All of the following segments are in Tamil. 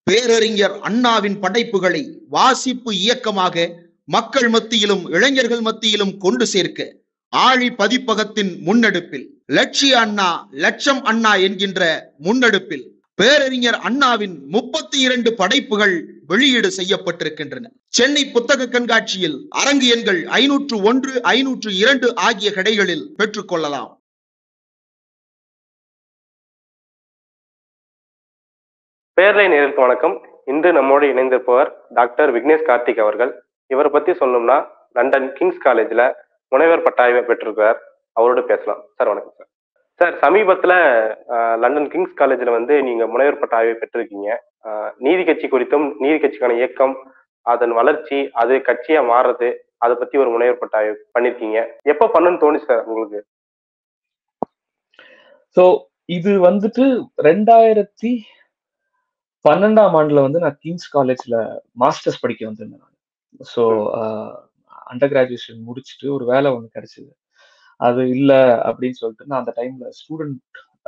பேரறிஞர் அண்ணாவின் படைப்புகளை வாசிப்பு இயக்கமாக மக்கள் மத்தியிலும் இளைஞர்கள் மத்தியிலும் கொண்டு சேர்க்க ஆழி பதிப்பகத்தின் முன்னெடுப்பில் லட்சிய அண்ணா லட்சம் அண்ணா என்கின்ற முன்னெடுப்பில் பேரறிஞர் அண்ணாவின் முப்பத்தி இரண்டு படைப்புகள் வெளியீடு செய்யப்பட்டிருக்கின்றன சென்னை புத்தக கண்காட்சியில் அரங்கு எண்கள் ஐநூற்று ஒன்று ஐநூற்று இரண்டு ஆகிய கடைகளில் பெற்றுக்கொள்ளலாம் பேர்லை நேருக்கு வணக்கம் இன்று நம்மோடு இணைந்திருப்பவர் டாக்டர் விக்னேஷ் கார்த்திக் அவர்கள் இவரை பத்தி சொல்லணும்னா லண்டன் கிங்ஸ் காலேஜ்ல முனைவர் பட்டாய்வை பெற்றிருக்கிறார் அவரோடு பேசலாம் சார் வணக்கம் சார் சார் சமீபத்துல அஹ், லண்டன் கிங்ஸ் காலேஜ்ல வந்து நீங்க முனைவர் பட்டாய்வை பெற்றிருக்கீங்க அஹ், நீதி கட்சி குறித்தும் நீதி கட்சிக்கான இயக்கம் அதன் வளர்ச்சி அது கட்சியா மாறுறது அதை பத்தி ஒரு முனைவர் பட்டாய்வு பண்ணிருக்கீங்க எப்ப பண்ணணும்னு தோணுச்சு சார் உங்களுக்கு ஸோ இது வந்துட்டு ரெண்டாயிரத்தி பன்னெண்டாம் ஆண்டுல வந்து நான் கிங்ஸ் காலேஜ்ல மாஸ்டர்ஸ் படிக்க வந்திருந்தேன் நான் ஸோ அண்டர் கிராஜுவேஷன் முடிச்சுட்டு ஒரு வேலை ஒன்று கிடைச்சது அது இல்லை அப்படின்னு சொல்லிட்டு நான் அந்த டைம்ல ஸ்டூடெண்ட்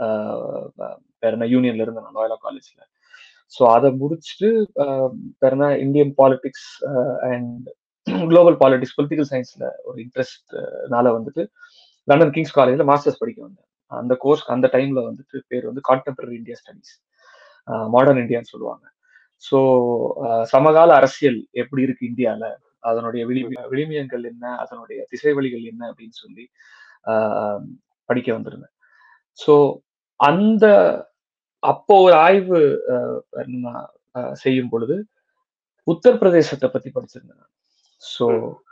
வேற என்ன யூனியன்ல இருந்தேன் நான் நோயலா காலேஜ்ல ஸோ அதை முடிச்சுட்டு ஆஹ், வேற என்ன Indian politics and global politics political சயின்ஸ்ல ஒரு இன்ட்ரெஸ்ட்னால வந்துட்டு லண்டன் கிங்ஸ் காலேஜ்ல மாஸ்டர்ஸ் படிக்க வந்தேன் அந்த கோர்ஸ் அந்த டைம்ல வந்துட்டு பேர் வந்து கான்டெம்பரரி இந்தியா ஸ்டடிஸ் மாடர்ன் இந்தியான்னு சொல்லுவாங்க ஸோ சமகால அரசியல் எப்படி இருக்கு இந்தியால அதனுடைய விளி விளிமியங்கள் என்ன அதனுடைய திசைவழிகள் என்ன அப்படின்னு சொல்லி ஆஹ், படிக்க வந்திருந்தேன் ஸோ அந்த அப்போ ஒரு ஆய்வு ஆஹ், நான், ஆஹ், செய்யும் பொழுது உத்தரப்பிரதேசத்தை பத்தி படிச்சிருந்தேன் ஸோ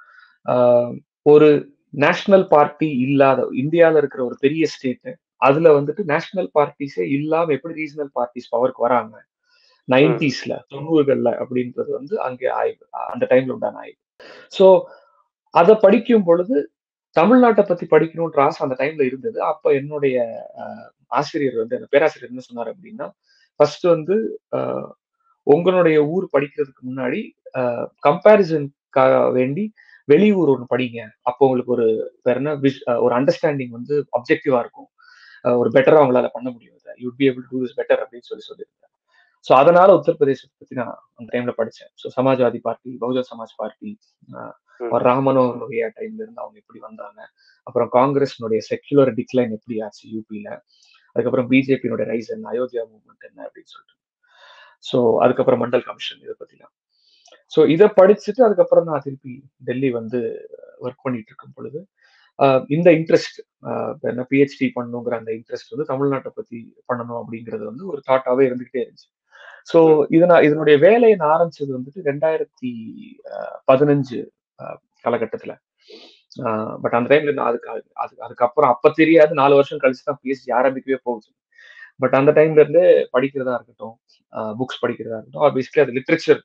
ஒரு நேஷனல் பார்ட்டி இல்லாத இந்தியால இருக்கிற ஒரு பெரிய ஸ்டேட் அதுல வந்துட்டு நேஷனல் பார்ட்டிஸே இல்லாம எப்படி ரீஜனல் பார்ட்டிஸ் பவருக்கு வராங்க நைன்டிஸ்ல தொண்ணூறுகள்ல அப்படின்றது வந்து அங்கே ஆய்வு அந்த டைம்ல உண்டான ஆய்வு ஸோ அதை படிக்கும் பொழுது தமிழ்நாட்டை பத்தி படிக்கணும்ன்ற ஆசை அந்த டைம்ல இருந்தது அப்ப என்னுடைய ஆஹ், ஆசிரியர் வந்து அந்த பேராசிரியர் என்ன சொன்னார் அப்படின்னா ஃபர்ஸ்ட் வந்து ஆஹ், உங்களுடைய ஊர் படிக்கிறதுக்கு முன்னாடி கம்பேரிசனுக்காக வேண்டி வெளியூர் ஒன்று படிங்க அப்போ உங்களுக்கு ஒரு வேற என்ன விஷ் ஒரு அண்டர்ஸ்டாண்டிங் வந்து அப்ஜெக்டிவா இருக்கும் அஹ் ஒரு பெட்டரா அவங்களால பண்ண முடியும் you'd be able to this better அப்படின்னு சொல்லி சொல்லியிருந்தேன் ஸோ அதனால உத்தரப்பிரதேசத்தை பத்தி நான் அந்த டைம்ல படிச்சேன் ஸோ சமாஜ்வாதி பார்ட்டி பகுஜன் சமாஜ் பார்ட்டி ராமனோருடைய டைம்ல இருந்து அவங்க எப்படி வந்தாங்க அப்புறம் காங்கிரஸ்னுடைய செக்யுலர் டிக்ளைன் எப்படி ஆச்சு யூபியில அதுக்கப்புறம் பிஜேபியினுடைய ரைஸ் என்ன அயோத்தியா மூவ்மெண்ட் என்ன அப்படின்னு சொல்லிட்டு ஸோ அதுக்கப்புறம் மண்டல் கமிஷன் இதை பத்திலாம் ஸோ இதை படிச்சுட்டு அதுக்கப்புறம் நான் திருப்பி டெல்லி வந்து ஒர்க் பண்ணிட்டு இருக்கும் பொழுது ஆஹ் இந்த இன்ட்ரெஸ்ட் என்ன பிஹெச்டி பண்ணணுங்கிற அந்த இன்ட்ரெஸ்ட் வந்து தமிழ்நாட்டை பத்தி பண்ணணும் அப்படிங்கிறது வந்து ஒரு தாட்டாவே இருந்துகிட்டே இருந்துச்சு ஸோ இது நான் இதனுடைய வேலையை நான் ஆரம்பிச்சது வந்துட்டு ரெண்டாயிரத்தி பதினஞ்சு காலகட்டத்துல பட் அந்த டைம்ல நான் அதுக்கு அது அது- அதுக்கப்புறம் அப்ப தெரியாது நாலு வருஷம் கழிச்சு தான் பிஎஸ்சி ஆரம்பிக்கவே போகுது பட் அந்த டைம்ல இருந்து படிக்கிறதா இருக்கட்டும் புக்ஸ் படிக்கிறதா இருக்கட்டும் பேசிக்கலி அது லிட்ரேச்சர்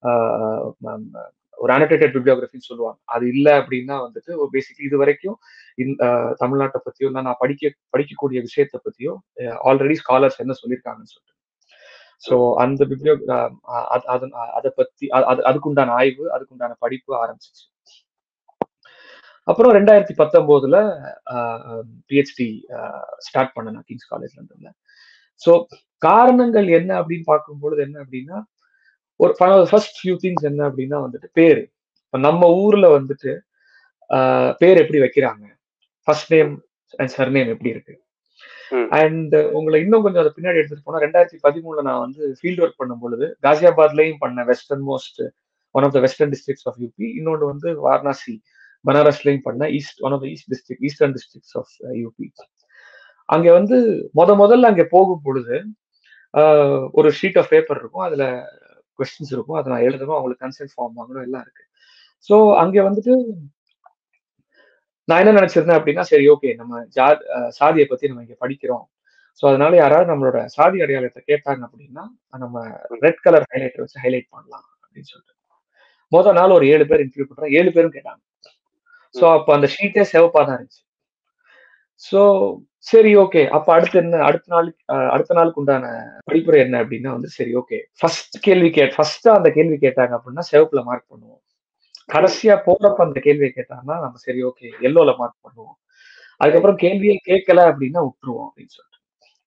ஒரு அனடேட்டட் பிப்ளியோகிராஃபின்னு சொல்லுவாங்க அது இல்லை அப்படின்னா வந்துட்டு பேசிக்கலி இது வரைக்கும் இந்த தமிழ்நாட்டை பத்தியோ இல்லை நான் படிக்க படிக்கக்கூடிய விஷயத்தை பத்தியோ ஆல்ரெடி ஸ்காலர்ஸ் என்ன சொல்லியிருக்காங்கன்னு சொல்லிட்டு ஸோ அந்த பிப்ளியோ அதை பத்தி அ- அது அதுக்குண்டான ஆய்வு அதுக்குண்டான படிப்பு ஆரம்பிச்சிச்சு அப்புறம் ரெண்டாயிரத்தி பத்தொன்பதுல பிஹெச்டி ஸ்டார்ட் பண்ணேன் நான் கிங்ஸ் காலேஜ்ல இருந்து ஸோ காரணங்கள் என்ன அப்படின்னு பார்க்கும்பொழுது என்ன அப்படின்னா ஒரு ஃபர்ஸ்ட் ஃபியூ திங்ஸ் என்ன அப்படின்னா வந்துட்டு பேரு இப்ப நம்ம ஊர்ல வந்துட்டு ஆஹ், பேர் எப்படி வைக்கிறாங்க ஃபர்ஸ்ட் நேம் அண்ட் சர்நேம் எப்படி இருக்கு ம். அண்ட் உங்களை இன்னும் கொஞ்சம் அதை பின்னாடி எடுத்துட்டு போனா ரெண்டாயிரத்தி பதிமூணுல நான் வந்து ஃபீல்ட் ஒர்க் பண்ணும் பொழுது காசியாபாத்லயும் பண்ண westernmost one of the western districts of UP இன்னொன்று வந்து வாரணாசி பனாரஸ்லயும் பண்ண east one of the east district eastern districts of UP அங்க வந்து முத முதல்ல அங்க போகும் பொழுது ஆஹ், ஒரு ஷீட் ஆஃப் பேப்பர் இருக்கும் அதுல கொஸ்டின்ஸ் இருக்கும் அதை நான் எழுதணும் அவங்களுக்கு கன்சென்ட் ஃபார்ம் வாங்கணும் எல்லாம் இருக்கு ஸோ அங்க வந்துட்டு நான் என்ன நினைச்சிருந்தேன் அப்படின்னா சரி ஓகே நம்ம ஜா அஹ் சாதியை பத்தி நம்ம இங்க படிக்கிறோம் ஸோ அதனால யாராவது நம்மளோட சாதி அடையாளத்தை கேட்டாங்க அப்படின்னா நம்ம ரெட் கலர் ஹைலைட்டர் வச்சு ஹைலைட் பண்ணலாம் அப்படின்னு சொல்லிட்டு முதல் நாள் ஒரு ஏழு பேர் இன்டர்வியூ பண்றேன் ஏழு பேரும் கேட்டாங்க ஸோ அப்போ அந்த ஷீட்டே சிவப்பா தான் இருந்துச்சு ஸோ சரி ஓகே அப்ப அடுத்து என்ன அடுத்த நாள் அஹ் அடுத்த நாளுக்கு உண்டான படிப்புரை என்ன அப்படின்னா வந்து சரி ஓகே ஃபர்ஸ்ட் கேள்வி கே ஃபர்ஸ்ட் அந்த கேள்வி கேட்டாங்க அப்படின்னா சிவப்புல மார்க் பண்ணுவோம் கடைசியா போறப்ப அந்த கேள்வியை கேட்டாங்கன்னா நம்ம சரி ஓகே எல்லோல மார்க் பண்ணுவோம் அதுக்கப்புறம் கேள்வியே கேட்கல அப்படின்னா விட்டுருவோம் அப்படின்னு சொல்லிட்டு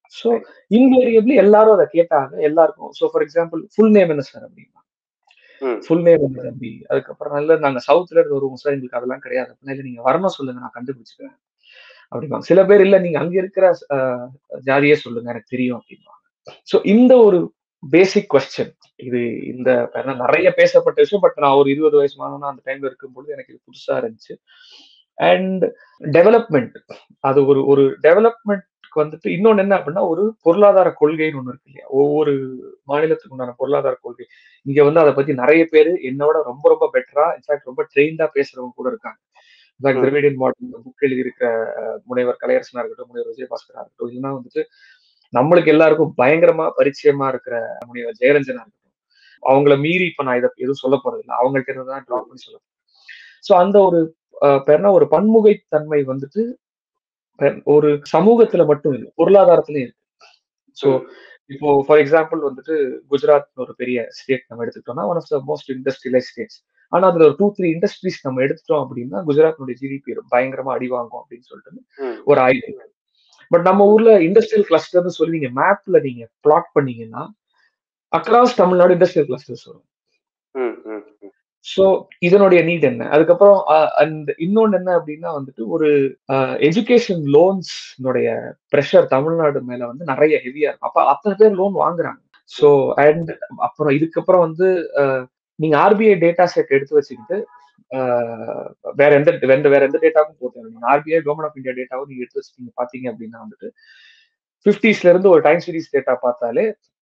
ஸோ இன்வேரியபிளி எல்லாரும் அதை கேட்டாங்க எல்லாருக்கும் so for example full name என்ன சார் அப்படின்னா ம். ஃபுல் நேம் என்ன தம்பி அதுக்கப்புறம் நல்ல நாங்க சவுத்ல இருந்து வருவோம் சார் எங்களுக்கு அதெல்லாம் கிடையாது அப்படின்னா இல்ல நீங்க வரணும் சொல்லுங்க நான் கண்டுபிடிச்சுக்கிறேன் அப்படிம்பாங்க சில பேர் இல்ல நீங்க அங்க இருக்கிற அஹ், ஜாதியே சொல்லுங்க எனக்கு தெரியும் அப்படிம்பாங்க ஸோ இந்த ஒரு பேசிக் கொஸ்டின் இது இந்த என்ன நிறைய பேசப்பட்ட விஷயம் பட் நான் ஒரு இருபது வயசு மாணவனா அந்த டைம்ல இருக்கும்பொழுது எனக்கு இது புதுசா இருந்துச்சு அண்ட் டெவலப்மெண்ட் அது ஒரு ஒரு டெவலப்மெண்ட்க்கு வந்துட்டு இன்னொன்னு என்ன அப்படின்னா ஒரு பொருளாதார கொள்கைன்னு ஒண்ணு இருக்கு இல்லையா ஒவ்வொரு மாநிலத்துக்கு உண்டான பொருளாதார கொள்கை இங்க வந்து அதை பத்தி நிறைய பேர் என்னோட ரொம்ப ரொம்ப பெட்டரா இன்ஃபேக்ட் ரொம்ப ட்ரெயின்டா பேசுறவங்க கூட இருக்காங்க இன்ஃபேக்ட் ம். திரவிடியன் மாடல் புக் எழுதியிருக்கிற அஹ், முனைவர் கலையரசனா இருக்கட்டும் முனைவர் விஜயபாஸ்கரா இருக்கட்டும் இல்லைன்னா வந்துட்டு நம்மளுக்கு எல்லாருக்கும் பயங்கரமா பரிச்சயமா இருக்கிற முனைவர் ஜெயரஞ்சனா இருக்கட்டும் அவங்கள மீறி இப்ப நான் இதை எதுவும் சொல்ல போறது இல்லை அவங்கள்ட்ட இருந்து தான் ட்ராப் பண்ணி சொல்ல ஸோ அந்த ஒரு அஹ், பேர்னா ஒரு பன்முகைத்தன்மை வந்துட்டு பெ- ஒரு சமூகத்துல மட்டும் இல்லை பொருளாதாரத்திலயும் இருக்கு ஸோ இப்போ ஃபார் எக்ஸாம்பிள் வந்துட்டு குஜராத் ஒரு பெரிய ஸ்டேட் நம்ம எடுத்துக்கிட்டோம்னா one of the most industrialise states ஆனா அதுல ஒரு டூ த்ரீ இண்டஸ்ட்ரீஸ் நம்ம எடுத்துட்டோம் அப்படின்னா குஜராத்னுடைய ஜிடிபி பயங்கரமா அடி வாங்கும் அப்படின்னு சொல்லிட்டு ம். ஒரு ஆய்வு பட் நம்ம ஊர்ல இண்டஸ்ட்ரியல் கிளஸ்டர்னு சொல்லி நீங்க மேப்ல நீங்க பிளாட் பண்ணீங்கன்னா அக்ராஸ் தமிழ்நாடு இண்டஸ்ட்ரியல் கிளஸ்டர்ஸ் வரும் ம், ம், ம். ஸோ இதனுடைய நீட் என்ன அதுக்கப்புறம் அந்த இன்னொன்னு என்ன அப்படின்னா வந்துட்டு ஒரு எஜுகேஷன் லோன்ஸ்னுடைய ப்ரெஷர் தமிழ்நாடு மேல வந்து நிறைய ஹெவியா இருக்கும் அப்ப அத்தனை பேர் லோன் வாங்குறாங்க ஸோ அண்ட் அப்புறம் இதுக்கப்புறம் வந்து அஹ், நீங்க ஆர்பிஐ டேட்டா செட் எடுத்து வச்சுக்கிட்டு அஹ், வேற எந்த வேற வேற எந்த டேட்டாவும் போட்டு நீங்க ஆர்பிஐ கவர்மெண்ட் ஆஃப் இந்தியா டேட்டாவும் நீங்க எடுத்து வச்சுட்டீங்க பாத்தீங்க அப்படின்னா வந்துட்டு பிப்டிஸ்ல இருந்து ஒரு டைம் சீரிஸ் டேட்டா பார்த்தாலே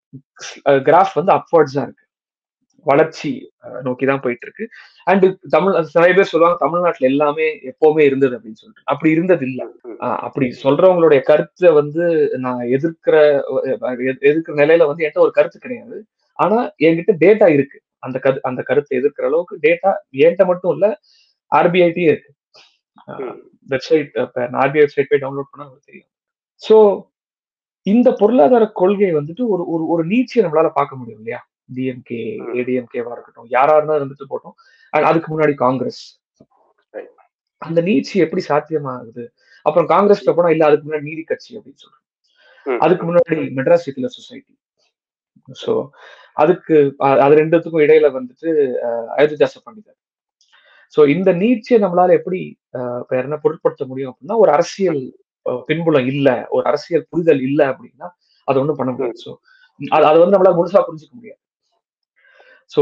கிராஃப் வந்து அப்வர்ட்ஸா இருக்கு வளர்ச்சி நோக்கி தான் போயிட்டு இருக்கு அண்ட் தமிழ் நிறைய பேர் சொல்லுவாங்க தமிழ்நாட்டுல எல்லாமே எப்பவுமே இருந்தது அப்படின்னு சொல்லிட்டு அப்படி இருந்தது இல்ல ம். ஆஹ் அப்படி சொல்றவங்களுடைய கருத்தை வந்து நான் எதிர்க்கிற அஹ் எ- எதிர்க்கிற நிலையில வந்து என்கிட்ட ஒரு கருத்து கிடையாது ஆனா என்கிட்ட டேட்டா இருக்கு அந்த கரு அந்த கருத்தை எதிர்க்கிற அளவுக்கு டேட்டா என்கிட்ட மட்டும் இல்ல ஆர்பிஐட்டையும் இருக்கு ம். வெப்சைட் ஆர்பிஐ வெப்சைட் போய் டவுன்லோட் பண்ணா உங்களுக்கு தெரியும் ஸோ இந்த பொருளாதார கொள்கை வந்துட்டு ஒரு ஒரு ஒரு நீட்சியை நம்மளால பார்க்க முடியும் இல்லையா டிஎம்கே ம். ஏடிஎம்கேவா இருக்கட்டும் யாரா இருந்தா இருந்துட்டு போட்டோம் And அதுக்கு முன்னாடி காங்கிரஸ் Right. அந்த நீட்சி எப்படி சாத்தியமாகுது அப்புறம் காங்கிரஸ்ல போனா இல்ல அதுக்கு முன்னாடி நீதி கட்சி அப்படின்னு சொல்றோம் ம். அதுக்கு முன்னாடி மெட்ராஸ் செக்குலர் சொசைட்டி ஸோ அதுக்கு அ- அது ரெண்டுத்துக்கும் இடையில வந்துட்டு அஹ், அயோத்திதாச பண்டிதர் ஸோ இந்த நீட்சியை நம்மளால எப்படி அஹ், இப்ப என்ன பொருட்படுத்த முடியும் அப்படின்னா ஒரு அரசியல் அஹ், பின்புலம் இல்ல ஒரு அரசியல் புரிதல் இல்ல அப்படின்னா அதை ஒண்ணும் பண்ண முடியாது ஸோ அது அதை வந்து நம்மளால முழுசா புரிஞ்சுக்க முடியாது ஸோ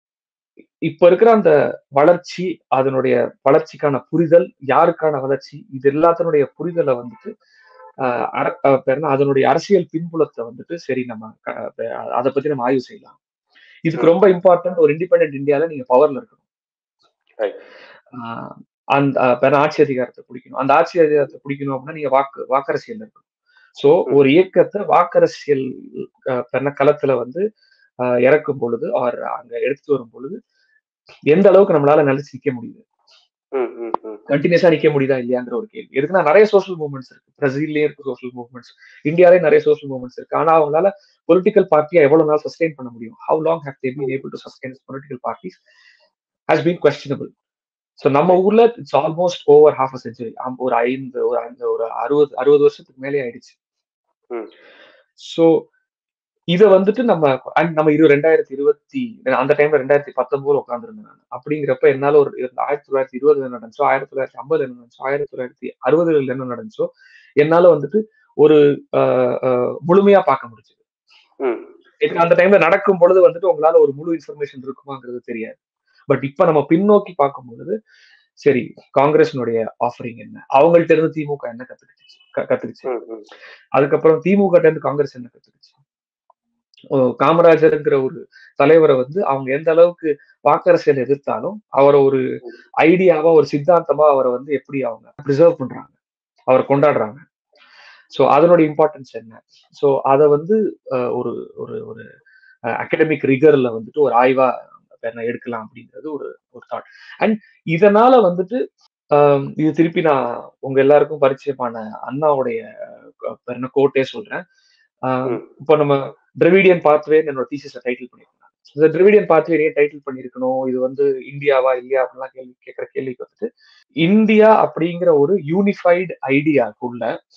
இப்ப இருக்கிற அந்த வளர்ச்சி அதனுடைய வளர்ச்சிக்கான புரிதல் யாருக்கான வளர்ச்சி இது எல்லாத்தினுடைய புரிதலை வந்துட்டு ஆஹ் அர- ஆஹ் பேர் என்ன, அதனுடைய அரசியல் பின்புலத்தை வந்துட்டு சரி நம்ம க- அஹ் அதை பத்தி நம்ம ஆய்வு செய்யலாம் இதுக்கு ரொம்ப இம்பார்ட்டன்ட் ஒரு இண்டிபெண்டன்ட் இந்தியால நீங்க பவர்ல இருக்கணும் Right. ஆஹ் அந்த ஆஹ் பேர் என்ன, ஆட்சி அதிகாரத்தை பிடிக்கணும் அந்த ஆட்சி அதிகாரத்தை பிடிக்கணும் அப்படின்னா நீங்க வாக்கு வாக்கரசியல் இருக்கணும் சோ ஒரு இயக்கத்தை வாக்கரசியல் ஆஹ் பேர் என்ன, களத்துல வந்து ஆஹ் இறக்கும் பொழுது ஆர் அங்க எடுத்துட்டு வரும் பொழுது எந்த அளவுக்கு நம்மளால நிலைச்சு நிக்க முடியுது ம், ம், ம். கண்டினியூஸா நிக்க முடியுதா இல்லையாங்கிற ஒரு கேள்வி எதுக்குன்னா நிறைய சோஷியல் மூவ்மெண்ட்ஸ் இருக்கு பிரேசில்லயே இருக்கு சோஷியல் மூவ்மெண்ட்ஸ் இந்தியாலே நிறைய சோஷியல் மூவ்மெண்ட்ஸ் இருக்கு ஆனா அவங்களால பொலிட்டிக்கல் பார்ட்டியா எவ்வளவு நாள் சஸ்டெயின் பண்ண முடியும் how long have they been able to sustain political parties has been questionable so நம்ம ஊர்ல it's almost over half a century ஒரு ஐந்து ஒரு ஐந்து ஒரு அறுபது அறுபது வருஷத்துக்கு மேலே ஆயிடுச்சு ம். ஸோ இதை வந்துட்டு நம்ம and நம்ம இரு ரெண்டாயிரத்தி இருபத்தி அந்த டைம்ல ரெண்டாயிரத்தி பத்தொன்பதுல உட்காந்துருந்தேன் நான் அப்படிங்கிறப்ப என்னால ஒரு ஆயிரத்தி தொள்ளாயிரத்தி இருபதுல என்ன நடந்துச்சோ ஆயிரத்தி தொள்ளாயிரத்தி ஐம்பதுல என்ன நடந்துச்சோ ஆயிரத்தி தொள்ளாயிரத்தி அறுபதுல என்ன நடந்துச்சோ என்னால வந்துட்டு ஒரு ஆஹ், ஆஹ், முழுமையா பார்க்க முடிஞ்சது ம். ஏன்னா அந்த டைம்ல நடக்கும் பொழுது வந்துட்டு உங்களால ஒரு முழு இன்ஃபர்மேஷன் இருக்குமாங்கிறது தெரியாது பட் இப்ப நம்ம பின்னோக்கி பார்க்கும் பொழுது சரி காங்கிரஸினுடைய ஆஃபரிங் என்ன அவங்கள்ட்ட இருந்து திமுக என்ன கத்துக்கிச்சு க- கத்துக்கிச்சு ம், ம். அதுக்கப்புறம் திமுக ட்ட இருந்து காங்கிரஸ் என்ன கத்துக்கிச்சு ஓ, காமராஜர்ங்கிற ஒரு தலைவரை வந்து அவங்க எந்த அளவுக்கு வாக்கரசியல் எதிர்த்தாலும் அவரை ஒரு ஐடியாவா ஒரு சித்தாந்தமா அவரை வந்து எப்படி அவங்க ப்ரிசர்வ் பண்றாங்க அவரை கொண்டாடுறாங்க ஸோ அதனுடைய இம்பார்ட்டன்ஸ் என்ன ஸோ அதை வந்து அஹ், ஒரு ஒரு ஒரு அகடமிக் ரிகர்ல வந்துட்டு ஒரு ஆய்வா என்ன எடுக்கலாம் அப்படிங்கிறது ஒரு ஒரு தாட் அண்ட் இதனால வந்துட்டு ஆம், இது திருப்பி நான் உங்க எல்லாருக்கும் பரிச்சயமான அண்ணாவுடைய அஹ், பேர் என்ன கோட்டே சொல்றேன் ஆஹ், ம். இப்போ நம்ம திரவிடியன் பாத்வே என்னோட தீசிஸை டைட்டில் பண்ணியிருக்கேன் இந்த திரவிடியன் பாத்வே ஏன் டைட்டில் பண்ணியிருக்கணும் இது வந்து இந்தியாவா இல்லையா அப்படிலாம் கேள்வி கேட்கிற கேள்விக்கு வந்துட்டு இந்தியா அப்படிங்கிற ஒரு யூனிஃபைடு ஐடியாக்குள்ள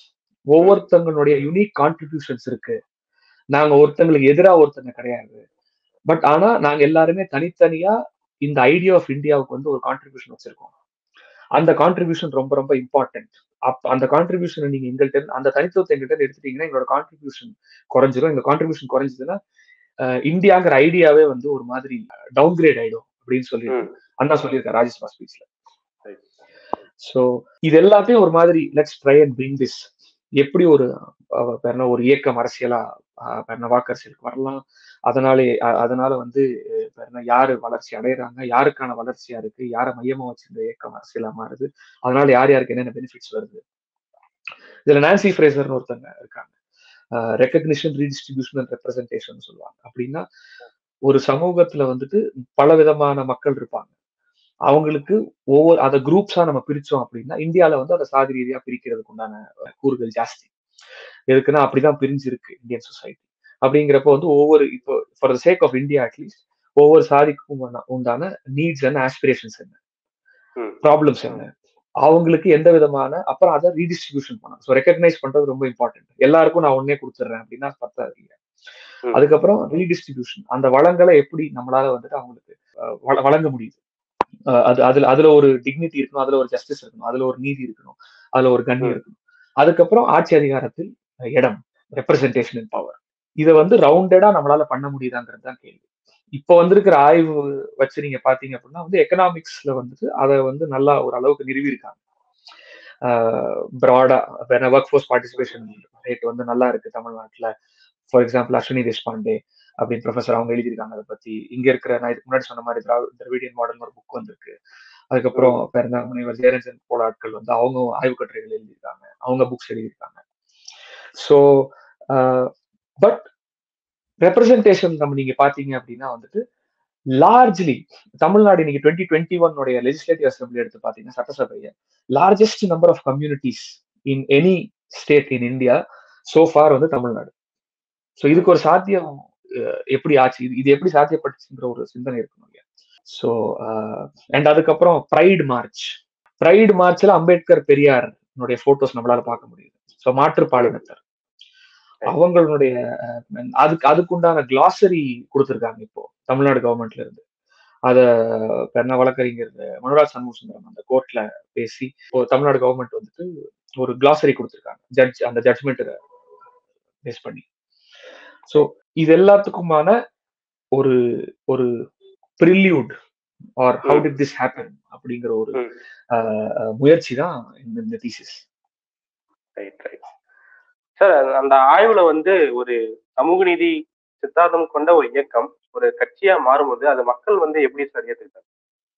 ஒவ்வொருத்தங்களுடைய யூனிக் கான்ட்ரிபியூஷன்ஸ் இருக்கு நாங்க ஒருத்தங்களுக்கு எதிரா ஒருத்தங்க கிடையாது பட் ஆனா நாங்க எல்லாருமே தனித்தனியா இந்த ஐடியா ஆஃப் இந்தியாவுக்கு வந்து ஒரு கான்ட்ரிபியூஷன் வச்சிருக்கோம் அந்த கான்ட்ரிபியூஷன் ரொம்ப ரொம்ப இம்பார்ட்டன்ட் அப் அந்த கான்ட்ரிபியூஷன் நீங்க எங்கள்கிட்ட இருந்து- அந்த தனித்துவத்தை எங்கள்கிட்ட இருந்து எடுத்துட்டீங்கன்னா எங்களோட கான்ட்ரிபியூஷன் குறைஞ்சிரும் எங்க கான்ட்ரிபியூஷன் குறைஞ்சதுன்னா அஹ், இந்தியாங்கிற ஐடியாவே வந்து ஒரு மாதிரி டவுன் கிரேட் ஆயிடும் அப்படின்னு சொல்லி ம். அண்ணா சொல்லியிருக்காரு ராஜ்யசபா ஸ்பீச்ல Right. சோ இது எல்லாத்தையும் ஒரு மாதிரி let's try and bring this எப்படி ஒரு அஹ், பேர் என்ன, ஒரு இயக்கம் அரசியலா அஹ், பேர் என்ன, வாக்கு அரசியலுக்கு வரலாம் அதனாலே அ- அதனால வந்து அஹ், பேர் என்ன, யாரு வளர்ச்சி அடையறாங்க யாருக்கான வளர்ச்சியா இருக்கு யாரை மையமா வச்சு இந்த இயக்கம் அரசியலா மாறுது அதனால யார் யாருக்கு என்னென்ன பெனிஃபிட்ஸ் வருது இதுல நான்சி ஃப்ரேசர்னு ஒருத்தங்க இருக்காங்க ரெக்கக்னிஷன் ரீடிஸ்ட்ரிபியூஷன் அண்ட் ரெப்ரசன்டேஷன் சொல்லுவாங்க அப்படின்னா ஒரு சமூகத்துல வந்துட்டு பல விதமான மக்கள் இருப்பாங்க அவங்களுக்கு ஒவ்வொரு அதை குரூப்ஸா நம்ம பிரிச்சோம் அப்படின்னா இந்தியால வந்து அதை சாதி ரீதியா பிரிக்கிறதுக்கு உண்டான கூறுகள் ஜாஸ்தி எதுக்குன்னா அப்படிதான் பிரிஞ்சிருக்கு இந்தியன் சொசைட்டி அப்படிங்கிறப்ப வந்து ஒவ்வொரு இப்போ for the sake of India at least ஒவ்வொரு சாதிக்கும் உண்டான- உண்டான நீட்ஸ் அண்ட் ஆஸ்பிரேஷன்ஸ் என்ன ம். ப்ராப்ளம்ஸ் என்ன அவங்களுக்கு எந்த விதமான அப்புறம் அதை ரீடிஸ்ட்ரிபியூஷன் பண்ணணும் ஸோ ரெக்கக்னைஸ் பண்றது ரொம்ப இம்பார்ட்டன்ட் எல்லாருக்கும் நான் ஒன்னே கொடுத்துட்றேன் அப்படின்னா பத்தாது இல்லையா ம். அதுக்கப்புறம் ரீடிஸ்ட்ரிபியூஷன் அந்த வளங்களை எப்படி நம்மளால வந்துட்டு அவங்களுக்கு அஹ், வழ- வழங்க முடியுது அஹ், அது அதுல அதுல ஒரு டிக்னிட்டி இருக்கணும் அதுல ஒரு ஜஸ்டிஸ் இருக்கணும் அதுல ஒரு நீதி இருக்கணும் அதுல ஒரு கண்ணியம் ம். இருக்கணும் அதுக்கப்புறம் ஆட்சி அதிகாரத்தில் அஹ், இடம் ரெப்ரசன்டேஷன் இன் பவர் இதை வந்து ரவுண்டடா நம்மளால பண்ண முடியுதாங்கிறது தான் கேள்வி இப்போ வந்திருக்கிற ஆய்வு வச்சு நீங்க பாத்தீங்க அப்படின்னா வந்து எக்கனாமிக்ஸ்ல வந்துட்டு அதை வந்து நல்லா ஒரு அளவுக்கு நிறுவியிருக்காங்க ப்ராடா ஒர்க் ஃபோர்ஸ் பார்ட்டிசிபேஷன் ரேட் வந்து நல்லா இருக்கு தமிழ்நாட்டுல ஃபார் எக்ஸாம்பிள் அஸ்வினி தேஷ்பாண்டே அப்படின்னு ப்ரொஃபசர் அவங்க எழுதியிருக்காங்க அதை பத்தி இங்க இருக்கிற நான் இதுக்கு முன்னாடி சொன்ன மாதிரி திராவி- திராவிடியன் மாடல் ஒரு புக் வந்திருக்கு அதுக்கப்புறம் பிறந்த முனைவர் ஜெயரஞ்சன் போல ஆட்கள் வந்து அவங்க ஆய்வு கட்டுரைகள் எழுதியிருக்காங்க அவங்க புக்ஸ் எழுதியிருக்காங்க ஸோ பட் ரெப்ரசன்டேஷன் நம்ம நீங்க பாத்தீங்க அப்படின்னா வந்துட்டு லார்ஜ்லி தமிழ்நாடு இன்னைக்கு டுவெண்ட்டி டுவெண்ட்டி ஒன்னுடைய லெஜிஸ்லேட்டிவ் அசம்பிளி எடுத்து பாத்தீங்கன்னா சட்டசபையை largest number of communities in any state in India so far வந்து தமிழ்நாடு ஸோ இதுக்கு ஒரு சாத்தியம் அஹ், எப்படி ஆச்சு இது இது எப்படி சாத்தியப்பட்டுச்சுங்கிற ஒரு சிந்தனை இருக்கணும் இல்லையா ஸோ அண்ட் அதுக்கப்புறம் ப்ரைட் மார்ச் ப்ரைட் மார்ச்ல அம்பேத்கர் பெரியார் போட்டோஸ் நம்மளால பார்க்க முடியுது ஸோ மாற்றுப்பாலினத்தர் அவங்களுடைய அஹ், அதுக்கு அதுக்குண்டான கிளாசரி கொடுத்துருக்காங்க இப்போ தமிழ்நாடு கவர்மெண்ட்ல இருந்து அத பெண்ண வழக்கறிஞர் மனுராஜ் சண்முகசுந்தரம் அந்த கோர்ட்ல பேசி இப்போ தமிழ்நாடு கவர்மெண்ட் வந்துட்டு ஒரு கிளாசரி கொடுத்துருக்காங்க ஜட்ஜ் அந்த ஜட்ஜ்மெண்ட் பேஸ் பண்ணி ஸோ இது எல்லாத்துக்குமான ஒரு ஒரு prelude or how hmm. Did this happen அப்படிங்கிற ஒரு ம். அஹ், அஹ், முயற்சி தான் இந்த இந்த தீசிஸ் ரைட் ரைட் சார் அந்த ஆய்வுல வந்து ஒரு சமூக நீதி சித்தாந்தம் கொண்ட ஒரு இயக்கம் ஒரு கட்சியா மாறும்போது அது மக்கள் வந்து எப்படி சார் ஏத்துக்கிட்டாங்க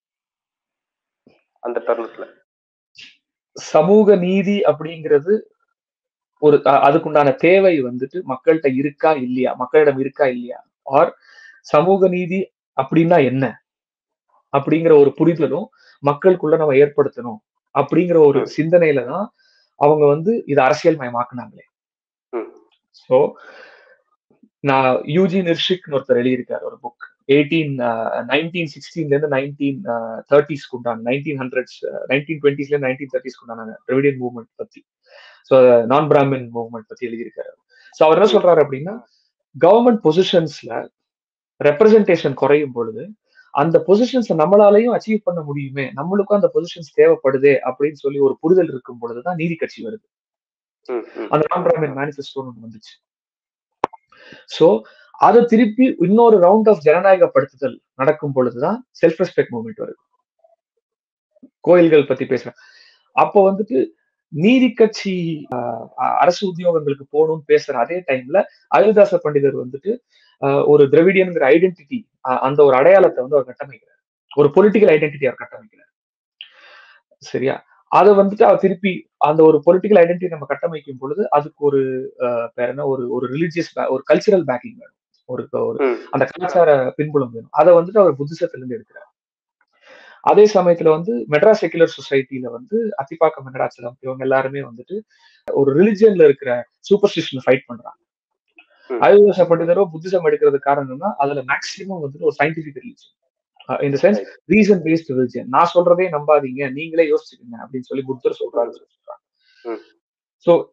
அந்த தருணத்துல சமூக நீதி அப்படிங்கிறது ஒரு அ- அதுக்குண்டான தேவை வந்துட்டு மக்கள்கிட்ட இருக்கா இல்லையா மக்களிடம் இருக்கா இல்லையா ஆர் சமூக நீதி அப்படின்னா என்ன அப்படிங்கிற ஒரு புரிதலும் மக்களுக்குள்ள நம்ம ஏற்படுத்தணும் அப்படிங்கிற ஒரு ம். சிந்தனையில தான் அவங்க வந்து இதை அரசியல் மயமாக்குனாங்களே ம். ஸோ நான் யூஜி நிர்ஷிக்னு ஒருத்தர் எழுதியிருக்காரு ஒரு புக் எயிட்டீன் நைன்டீன் சிக்ஸ்டீன்ல இருந்து நைன்டீன் தேர்ட்டிஸ்க்கு உண்டான நைன்டீன் ஹண்ட்ரட்ஸ் நைன்டீன் டுவெண்ட்டிஸ்ல இருந்து நைன்டீன் தேர்ட்டிஸ்க்கு உண்டான திராவிடியன் மூவ்மெண்ட் பத்தி ஸோ நான் பிராமின் மூவ்மெண்ட் பத்தி எழுதியிருக்காரு ஸோ அவர் என்ன சொல்றாரு அப்படின்னா கவர்மெண்ட் பொசிஷன்ஸ்ல ரெப்ரசன்டேஷன் குறையும் பொழுது அந்த பொசிஷன்ஸ் நம்மளாலையும் அச்சீவ் பண்ண முடியுமே நம்மளுக்கும் அந்த பொசிஷன்ஸ் தேவைப்படுதே அப்படின்னு சொல்லி ஒரு புரிதல் இருக்கும் பொழுதுதான் நீதி கட்சி வருது ம், ம். அந்த நான் பிராமின் மேனிஃபெஸ்டோன்னு ஒண்ணு வந்துச்சு சோ அதை திருப்பி இன்னொரு ரவுண்ட் ஆஃப் ஜனநாயகப்படுத்துதல் நடக்கும் பொழுதுதான் செல்ஃப் ரெஸ்பெக்ட் மூவ்மெண்ட் வருது கோயில்கள் பத்தி பேசுறேன் அப்போ வந்துட்டு நீதி கட்சி ஆஹ், அ- அரசு உத்தியோகங்களுக்கு போகணும்னு பேசுற அதே டைம்ல அயோத்தாச பண்டிதர் வந்துட்டு ஆஹ், ஒரு திராவிடியன்ங்கிற ஐடென்டிட்டி அந்த ஒரு அடையாளத்தை வந்து அவர் கட்டமைக்கிறார் ஒரு பொலிட்டிக்கல் ஐடென்டிட்டி அவர் கட்டமைக்கிறார் சரியா அதை வந்துட்டு அவர் திருப்பி அந்த ஒரு பொலிட்டிக்கல் ஐடென்டிட்டி நம்ம கட்டமைக்கும் பொழுது அதுக்கு ஒரு ஆஹ், பேர் என்ன ஒரு ஒரு ரிலிஜியஸ் ஒரு கல்ச்சரல் பேக்கிங் வேணும் ஒரு ஒரு ம். அந்த கலாச்சார பின்புலம் வேணும் அதை வந்துட்டு அவர் புத்திசத்துல இருந்து எடுக்கிறார் அதே சமயத்துல வந்து மெட்ராஸ் செக்குலர் சொசைட்டில வந்து அத்திப்பாக்கம் மெட்ராஸ்லம் இவங்க எல்லாருமே வந்துட்டு ஒரு ரிலிஜியன்ல இருக்கிற சூப்பர்ஸ்டிஷன் ஃபைட் பண்றாங்க ம். ஆயுர்வேத பண்டிதரோ புத்திசம் எடுக்கிறதுக்கு காரணம்னா அதுல மேக்சிமம் வந்துட்டு ஒரு சயின்டிபிக் ரிலிஜன் இந்த சென்ஸ் ரீசன் பேஸ்ட் ரிலிஜன் நான் சொல்றதே நம்பாதீங்க நீங்களே யோசிச்சுக்கங்க அப்படின்னு சொல்லி புத்தர் சொல்றாரு ம். சோ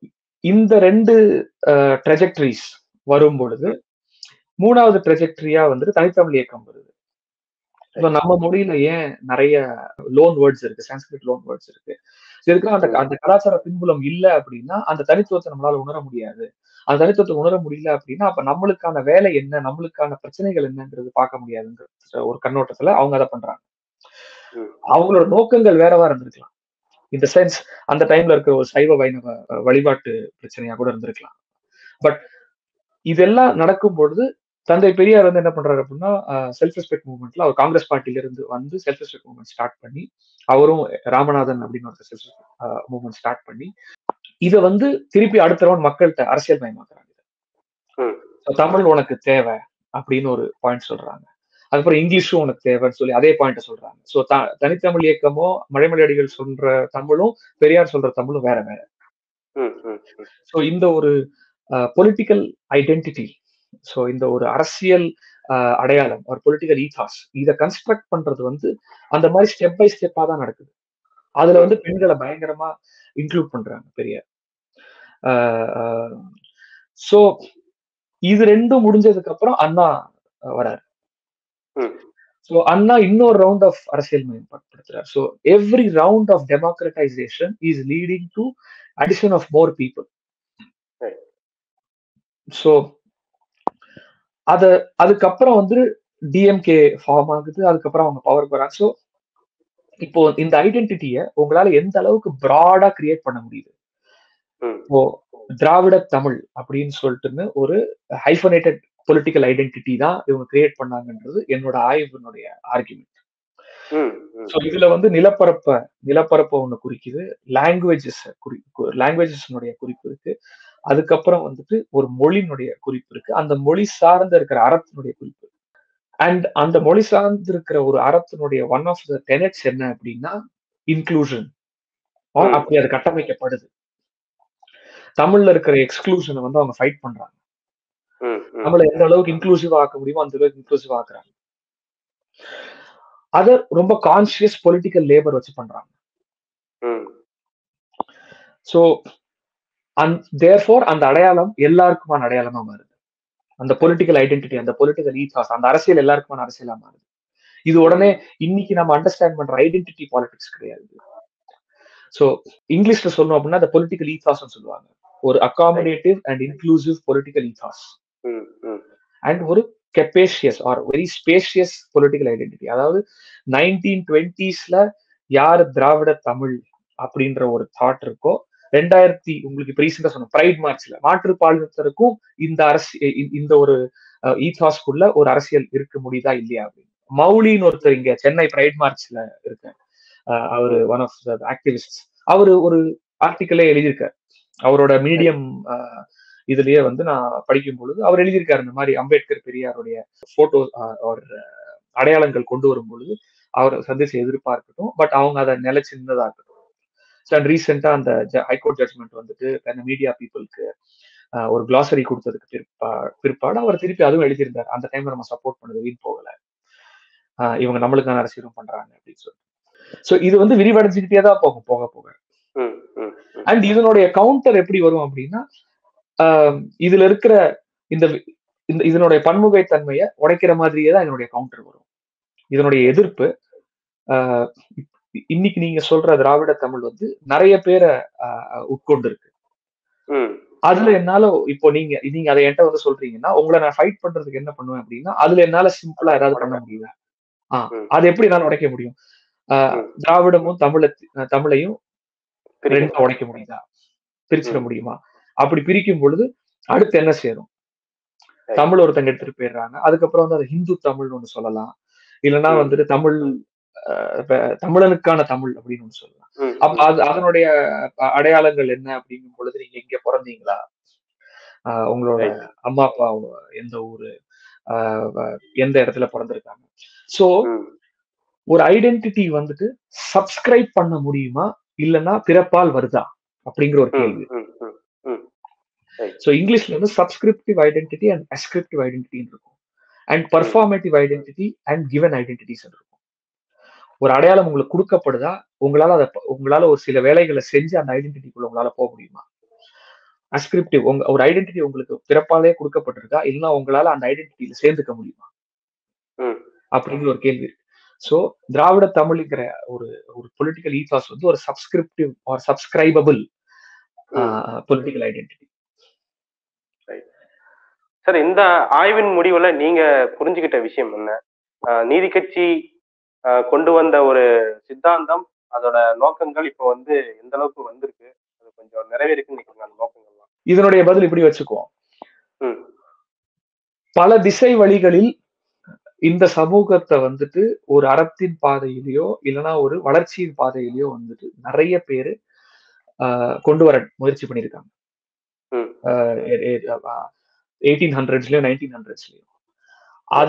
இந்த ரெண்டு ட்ரெஜெக்டரிஸ் வரும் பொழுது மூணாவது ட்ரெஜெக்டரியா வந்துட்டு தனித்தமிழ் இயக்கம் வருது இப்போ நம்ம மொழியில ஏன் நிறைய லோன் வேர்ட்ஸ் இருக்கு சான்ஸ்கிரிட் லோன் வேர்ட்ஸ் இருக்கு இதுக்கு அந்த அந்த கலாச்சார பின்புலம் இல்லை அப்படின்னா அந்த தனித்துவத்தை நம்மளால உணர முடியாது அந்த தனித்துவத்தை உணர முடியல அப்படின்னா அப்ப நம்மளுக்கான வேலை என்ன நம்மளுக்கான பிரச்சனைகள் என்னங்கிறது பார்க்க முடியாதுங்கிற ஒரு கண்ணோட்டத்துல அவங்க அதை பண்றாங்க அவங்களோட நோக்கங்கள் வேறவா இருந்திருக்கலாம் இந்த சென்ஸ் அந்த டைம்ல இருக்கிற ஒரு சைவ வைணவ வழிபாட்டு பிரச்சனையா கூட இருந்திருக்கலாம் பட் இதெல்லாம் நடக்கும் பொழுது தந்தை பெரியார் வந்து என்ன பண்றாரு அப்படின்னா செல்ஃப் ரெஸ்பெக்ட் மூவ்மெண்ட்ல அவர் காங்கிரஸ் பார்ட்டில இருந்து வந்து செல்ஃப் ரெஸ்பெக்ட் மூவ்மெண்ட் ஸ்டார்ட் பண்ணி அவரும் ராமநாதன் அப்படின்னு ஒரு செல்ஃப் மூவ்மெண்ட் ஸ்டார்ட் பண்ணி இதை வந்து திருப்பி அடுத்த ரவுண்ட் மக்கள்கிட்ட அரசியல் மயமாக்குறாங்க தமிழ் உனக்கு தேவை அப்படின்னு ஒரு பாயிண்ட் சொல்றாங்க அதுக்கப்புறம் இங்கிலீஷும் உனக்கு தேவைன்னு சொல்லி அதே பாயிண்ட சொல்றாங்க ஸோ த தனித்தமிழ் இயக்கமோ மழைமலையடிகள் சொல்ற தமிழும் பெரியார் சொல்ற தமிழும் வேற வேற ஸோ இந்த ஒரு பொலிட்டிக்கல் ஐடென்டிட்டி ஸோ இந்த ஒரு அரசியல் அடையாளம் ஒரு பொலிட்டிக்கல் ஈதாஸ் இதை கன்ஸ்ட்ரக்ட் பண்றது வந்து அந்த மாதிரி ஸ்டெப் பை ஸ்டெப்பா தான் நடக்குது அதுல வந்து பெண்களை பயங்கரமா இன்க்ளூட் பண்றாங்க பெரியார் ஸோ இது ரெண்டும் முடிஞ்சதுக்கு அப்புறம் அண்ணா வராரு ஸோ அண்ணா இன்னொரு ரவுண்ட் ஆஃப் அரசியல் மேம்படுத்துறாரு so every round of democratization is leading to addition of more people so அத அதுக்கப்புறம் வந்து டிஎம்கே ஃபார்ம் ஆகுது அதுக்கப்புறம் அவங்க பவர் போறாங்க ஸோ இப்போ இந்த ஐடென்டிட்டிய உங்களால எந்த அளவுக்கு ப்ராடா கிரியேட் பண்ண முடியுது இப்போ திராவிட தமிழ் அப்படின்னு சொல்லிட்டுன்னு ஒரு ஹைஃபனேட்டட் பொலிட்டிக்கல் ஐடென்டிட்டி தான் இவங்க கிரியேட் பண்ணாங்கன்றது என்னோட ஆய்வினுடைய ஆர்குமெண்ட் ஸோ இதுல வந்து நிலப்பரப்ப நிலப்பரப்ப ஒண்ணு குறிக்குது லாங்குவேஜஸ் குறி லாங்குவேஜஸ்னுடைய குறிப்பு இருக்கு அதுக்கப்புறம் வந்துட்டு ஒரு மொழியினுடைய குறிப்பு இருக்கு அந்த மொழி சார்ந்த இருக்கிற அறத்தினுடைய குறிப்பு அண்ட் அந்த மொழி சார்ந்து இருக்கிற ஒரு அறத்தினுடைய ஒன் ஆஃப் த டெனட்ஸ் என்ன அப்படின்னா இன்க்ளூஷன் அப்படி அது கட்டமைக்கப்படுது தமிழ்ல இருக்கிற எக்ஸ்க்ளூஷனை வந்து அவங்க ஃபைட் பண்றாங்க நம்மள எந்த அளவுக்கு இன்க்ளூசிவ் ஆக்க முடியுமோ அந்த அளவுக்கு இன்க்ளூசிவ் ஆக்குறாங்க அத ரொம்ப கான்சியஸ் பொலிட்டிக்கல் லேபர் வச்சு பண்றாங்க ஸோ அந் தேர்ஃபோர் அந்த அடையாளம் எல்லாருக்குமான அடையாளமா மாறுது அந்த பொலிட்டிக்கல் ஐடென்டிட்டி அந்த பொலிட்டிக்கல் ஈத்தாஸ் அந்த அரசியல் எல்லாருக்குமான அரசியலா மாறுது இது உடனே இன்னைக்கு நம்ம அண்டர்ஸ்டாண்ட் பண்ற ஐடென்டிட்டி பாலிடிக்ஸ் கிடையாது ஸோ இங்கிலீஷ்ல சொல்லணும் அப்படின்னா அந்த பொலிட்டிக்கல் ஈத்தாஸ் சொல்லுவாங்க ஒரு accommodative and inclusive political ethos and ஒரு capacious or very spacious political identity அதாவது நைன்டீன் டுவெண்ட்டீஸ்ல யார் திராவிட தமிழ் அப்படின்ற ஒரு தாட் இருக்கோ ரெண்டாயிரத்தி உங்களுக்கு இப்ப ரீசெண்டா சொன்ன பிரைட் மார்ச்ல மாற்று பாலினத்தருக்கும் இந்த அரசியல் இந்த ஒரு ஈத்தாஸ்குள்ள ஒரு அரசியல் இருக்க முடியுதா இல்லையா அப்படின்னு மௌலின்னு ஒருத்தர் இங்க சென்னை பிரைட் மார்ச்ல இருக்க அவரு ஒன் ஆஃப் த ஆக்டிவிஸ்ட் அவரு ஒரு ஆர்டிக்கலே எழுதியிருக்காரு அவரோட மீடியம் இதுலயே வந்து நான் படிக்கும் பொழுது அவர் எழுதியிருக்காரு இந்த மாதிரி அம்பேத்கர் பெரியாருடைய போட்டோ அவர் அடையாளங்கள் கொண்டு வரும் பொழுது அவர் சந்திச்ச எதிர்ப்பா இருக்கட்டும் பட் அவங்க அதை நிலைச்சிருந்ததா இருக்கட்டும் அண்ட் ரீசெண்டா அந்த ஹைகோர்ட் ஜட்மெண்ட் வந்துட்டு அந்த மீடியா பீப்புளுக்கு ஒரு கிளாசரி கொடுத்ததுக்கு பிற்பா பிற்பாடு அவர் திருப்பி அதுவும் எழுதியிருந்தார் அந்த டைம்ல நம்ம சப்போர்ட் பண்ணது வீண் போகல இவங்க நம்மளுக்கான அரசியலும் பண்றாங்க அப்படின்னு சொல்லிட்டு ஸோ இது வந்து விரிவடைஞ்சுக்கிட்டே தான் போகும் போக போக அண்ட் இதனுடைய கவுண்டர் எப்படி வரும் அப்படின்னா இதுல இருக்கிற இந்த இந்த இதனுடைய பன்முகைத்தன்மையை உடைக்கிற மாதிரியே தான் இதனுடைய கவுண்டர் வரும் இதனுடைய எதிர்ப்பு இன்னைக்கு நீங்க சொல்ற திராவிட தமிழ் வந்து நிறைய பேரை உட்கொண்டு இருக்கு அதுல என்னால இப்போ நீங்க நீங்க அதை என்கிட்ட வந்து சொல்றீங்கன்னா உங்களை நான் ஃபைட் பண்றதுக்கு என்ன பண்ணுவேன் அப்படின்னா அதுல என்னால சிம்பிளா ஏதாவது பண்ண முடியல ஆஹ் அது எப்படி என்னால உடைக்க முடியும் திராவிடமும் தமிழ தமிழையும் ரெண்டா உடைக்க முடியுதா பிரிச்சிட முடியுமா அப்படி பிரிக்கும் பொழுது அடுத்து என்ன சேரும் தமிழ் ஒருத்தங்க எடுத்துட்டு போயிடுறாங்க அதுக்கப்புறம் வந்து அது ஹிந்து தமிழ்னு ஒண்ணு சொல்லலாம் இல்லைன்னா வந்துட்டு தமிழ் தமிழனுக்கான தமிழ் அப்படின்னு ஒண்ணு சொல்லலாம் அப்ப அது அதனுடைய அடையாளங்கள் என்ன அப்படிங்கும் பொழுது நீங்க இங்க பிறந்தீங்களா உங்களோட அம்மா அப்பா எந்த ஊரு எந்த இடத்துல பிறந்திருக்காங்க சோ ஒரு ஐடென்டிட்டி வந்துட்டு சப்ஸ்கிரைப் பண்ண முடியுமா இல்லைன்னா பிறப்பால் வருதா அப்படிங்கிற ஒரு கேள்வி ஸோ இங்கிலீஷ்ல வந்து சப்ஸ்கிரிப்டிவ் ஐடென்டிட்டி அண்ட் அஸ்கிரிப்டிவ் ஐடென்டிட்டின்னு இருக்கும் and performative identity and given identities இருக்கும் ஒரு அடையாளம் உங்களுக்கு கொடுக்கப்படுதா உங்களால அதை உங்களால ஒரு சில வேலைகளை செஞ்சு அந்த ஐடென்டிட்டிக்குள்ள உங்களால போக முடியுமா அஸ்கிரிப்டிவ் உங்க ஒரு ஐடென்டிட்டி உங்களுக்கு பிறப்பாலே கொடுக்கப்பட்டிருக்கா இல்லைன்னா உங்களால அந்த ஐடென்டிட்டியில சேர்ந்துக்க முடியுமா ம் அப்படிங்கிற ஒரு கேள்வி இருக்கு ஸோ திராவிட தமிழ்ங்கிற ஒரு ஒரு பொலிட்டிக்கல் ஈத்தாஸ் வந்து ஒரு subscriptive or subscribable political identity sir இந்த ஆய்வின் முடிவுல நீங்க புரிஞ்சுக்கிட்ட விஷயம் என்ன ஆஹ் நீதி கட்சி ஆஹ் கொண்டு வந்த ஒரு சித்தாந்தம் அதோட நோக்கங்கள் இப்போ வந்து எந்த அளவுக்கு வந்திருக்கு அது கொஞ்சம் நிறைவேறிக்குன்னு நினைக்கிறீங்க அந்த நோக்கங்கள்லாம் இதனுடைய பதில் இப்படி வச்சுக்குவோம் ம் பல திசை வழிகளில் இந்த சமூகத்தை வந்துட்டு ஒரு அறத்தின் பாதையிலயோ இல்லைன்னா ஒரு வளர்ச்சியின் பாதையிலயோ வந்துட்டு நிறைய பேரு ஆஹ் கொண்டு வர முயற்சி பண்ணியிருக்காங்க ம் எயிட்டீன் ஹண்ட்ரட்ஸ்லயும் நைன்டீன் ஹண்ட்ரட்ஸ்லயும் அத